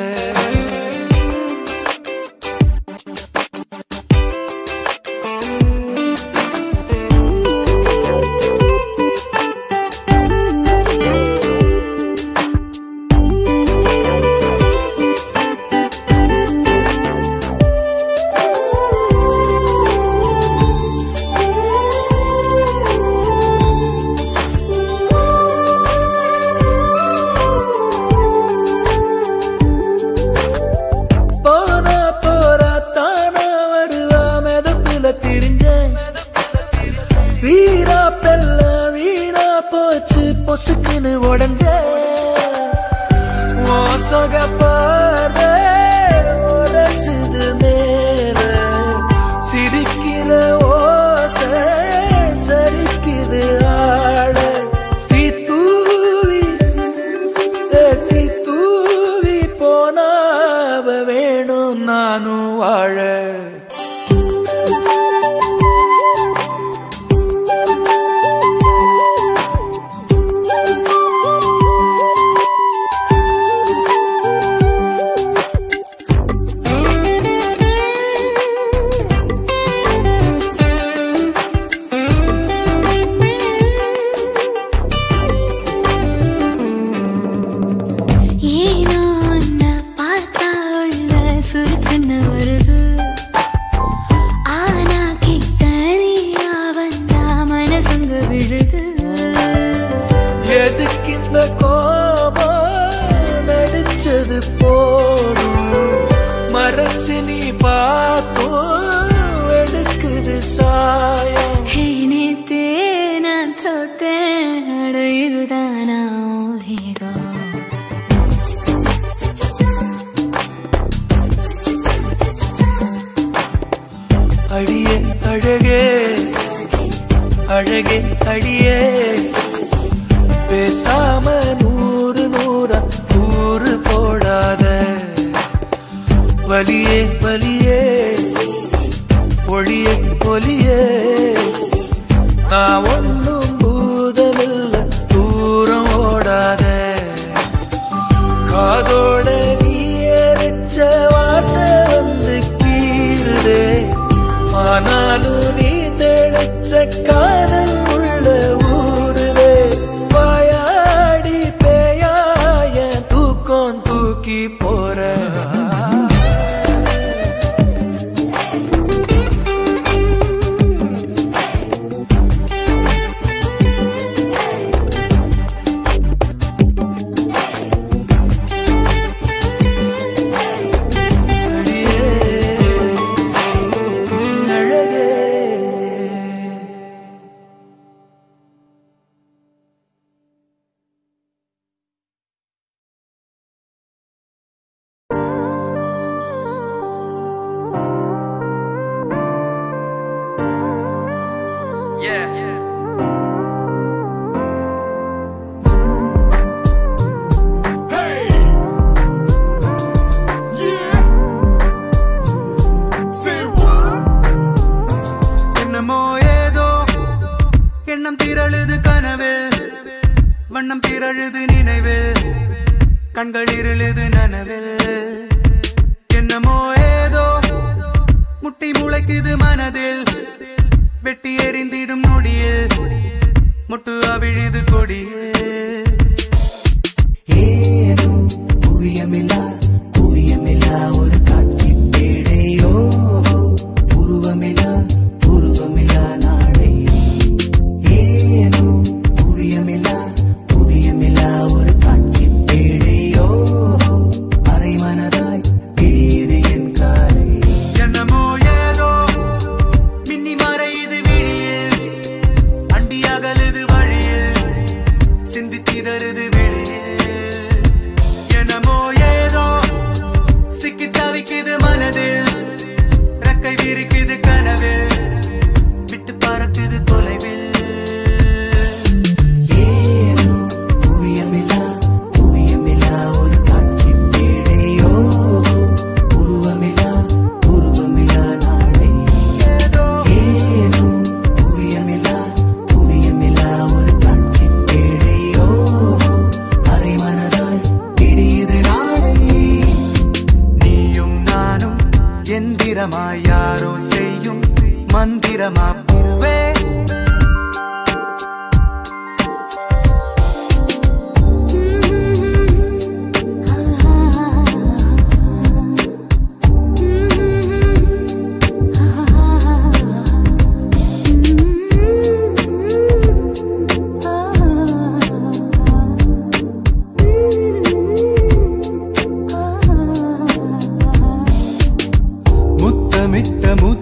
[SPEAKER 9] போனா போறா தானா வருவா மெதப்புல திரிஞ்சேன் வீரா பெல்ல வீணா போச்சு பொசுக்குன்னு உடஞ்ச மோசக பாரு உரசுது மேல சிரிக்கிற ஓசை சரிக்குது ஆட தீ தூவி தட்டி தூவி போனாவ வேணும் நானும் வாழ
[SPEAKER 2] ஏனோ உன்னை பார்த்தா உள்ள சுருக்குன்னு வருது ஆனா கிட்ட நீயா வந்தா மனசுங்க விழுது
[SPEAKER 9] எதுக்கு இந்த கோபம் நடிச்சது போதும் மறைச்சு நீ பார்த்தும் எடுக்குது சாயம்
[SPEAKER 2] ஹே நேத்தே நான் தோத்தேன் அட இதுதானா ஹீரோ
[SPEAKER 9] அடியே அழகே அழகே அடியே பேசாம நூறு நூறா நூறு போடாத வலியே வலியே ஒளியே ஒளியே நான் ஒன்னும் பூதமில்ல தூரம் ஓடாத காதோட நீ எரிச்ச வார்த்தை வந்து கீறுதே ஆனாலும் நீ தெளிச்ச காதல் உள்ள ஊருதே வாயாடி பேயாய தூக்கம் தூக்கி போற
[SPEAKER 10] என்னமோ ஏதோ எண்ணம் திரழுது கனவு வண்ணம் திரழுது நினைவு கண்கள் இருளுது நனவு என்னமோ ஏதோ முட்டி முளைக்குது மனதில் வெட்டி எறிந்திடும் நொடியில் முட்டு அவிழுது கொடியில்
[SPEAKER 5] ஏனோ புவியமில்லா புவியமில்லா ஒரு காட்சி பேழையோ உருவமில்லா உருவமில்லா நாளை ஏனோ புவியமில்லா புவியமில்லா ஒரு காட்சி பேழையோ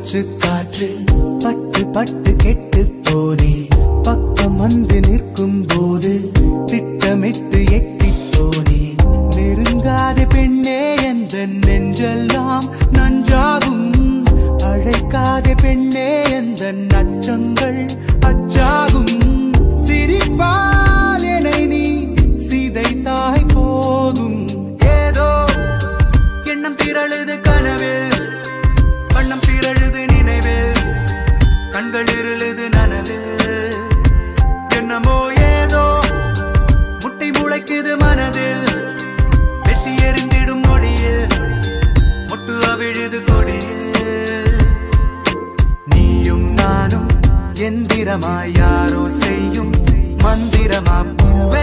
[SPEAKER 10] மூச்சு காற்று பட்டு பட்டு கெட்டு போனே பக்கம் வந்து நிற்கும் போது திட்டமிட்டு எட்டி போனே நெருங்காத பெண்ணே எந்த நெஞ்செல்லாம் நஞ்சாகும் அழைக்காத பெண்ணே எந்த நச்சங்கள் அச்சாகும் சிரிப்பால் என்னை நீ சிதைத்தாய் போதும் ஏதோ எண்ணம் திரழுது கனவில் வண்ணம் திரழுது நினைவில் கண்கள் இருளுது நனவில் என்னமோ ஏதோ முட்டை முளைக்குது மனதில் வெட்டி எறிந்திடும் நொடியில் முட்டு அவிழுது கொடியில் நீயும் நானும் எந்திரமாய் யாரோ செய்யும் மந்திரமா பூவே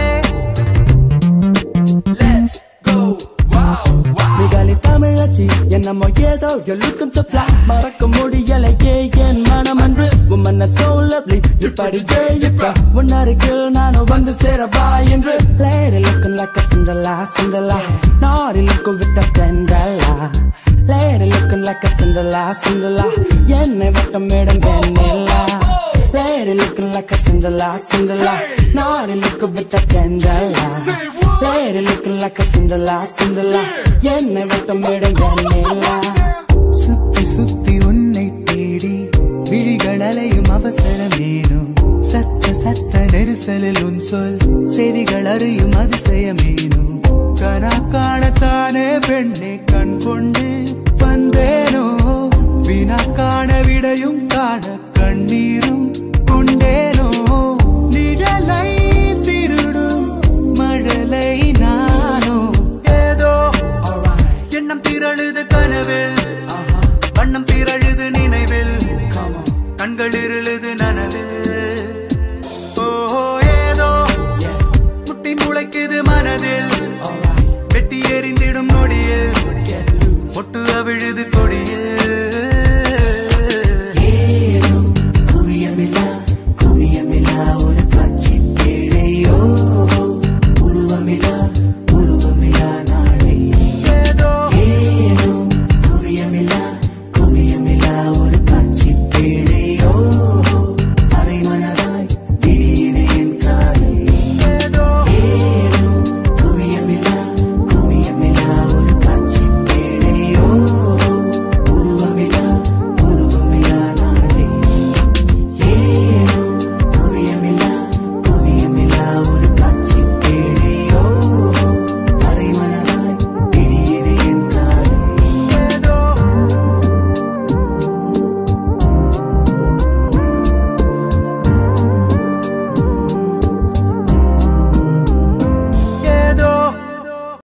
[SPEAKER 11] மிகாலி தமிழச்சி என்னமோ ஏதோ you're looking to fly மறக்க முடியலையே என் மனம் அன்று உம்மன்ன so lovely இப்படியே இப்ப உன் அருகில் நானும் வந்து சேரவா என்று lady looking like a Cinderella Cinderella naughty looking with a Cinderella lady looking like a Cinderella Cinderella என்னை வட்டம் மேடம் வெண்ணிலா lady looking like a Cinderella Cinderella naughty looking with a Cinderella lady looking like a Cinderella Cinderella என்னை வட்டம் மேடம் வெண்ணிலா
[SPEAKER 10] சுத்தி சுத்தி உன்னை தேடி விழிகள் அலையும் அவசரமேனும் சத்த சத்த நெரிசலில் உன் சொல் செவிகள் அறியும் அதிசயமேனும் கனா காணத்தானே பெண்ணே கண் கொண்டு வந்தேனோ வினா காண விடையும் காண கண்ணீரும் கொண்டேனோ நிழலை திருடும் மழலை நானோ ஏதோ எண்ணம் திரழுது கனவில் வண்ணம் திரழுது நினைவில் கண்கள் இருளுது நனவில் ஓஹோ ஏதோ முட்டி முளைக்குது மனதில் வெட்டி எறிந்திடும்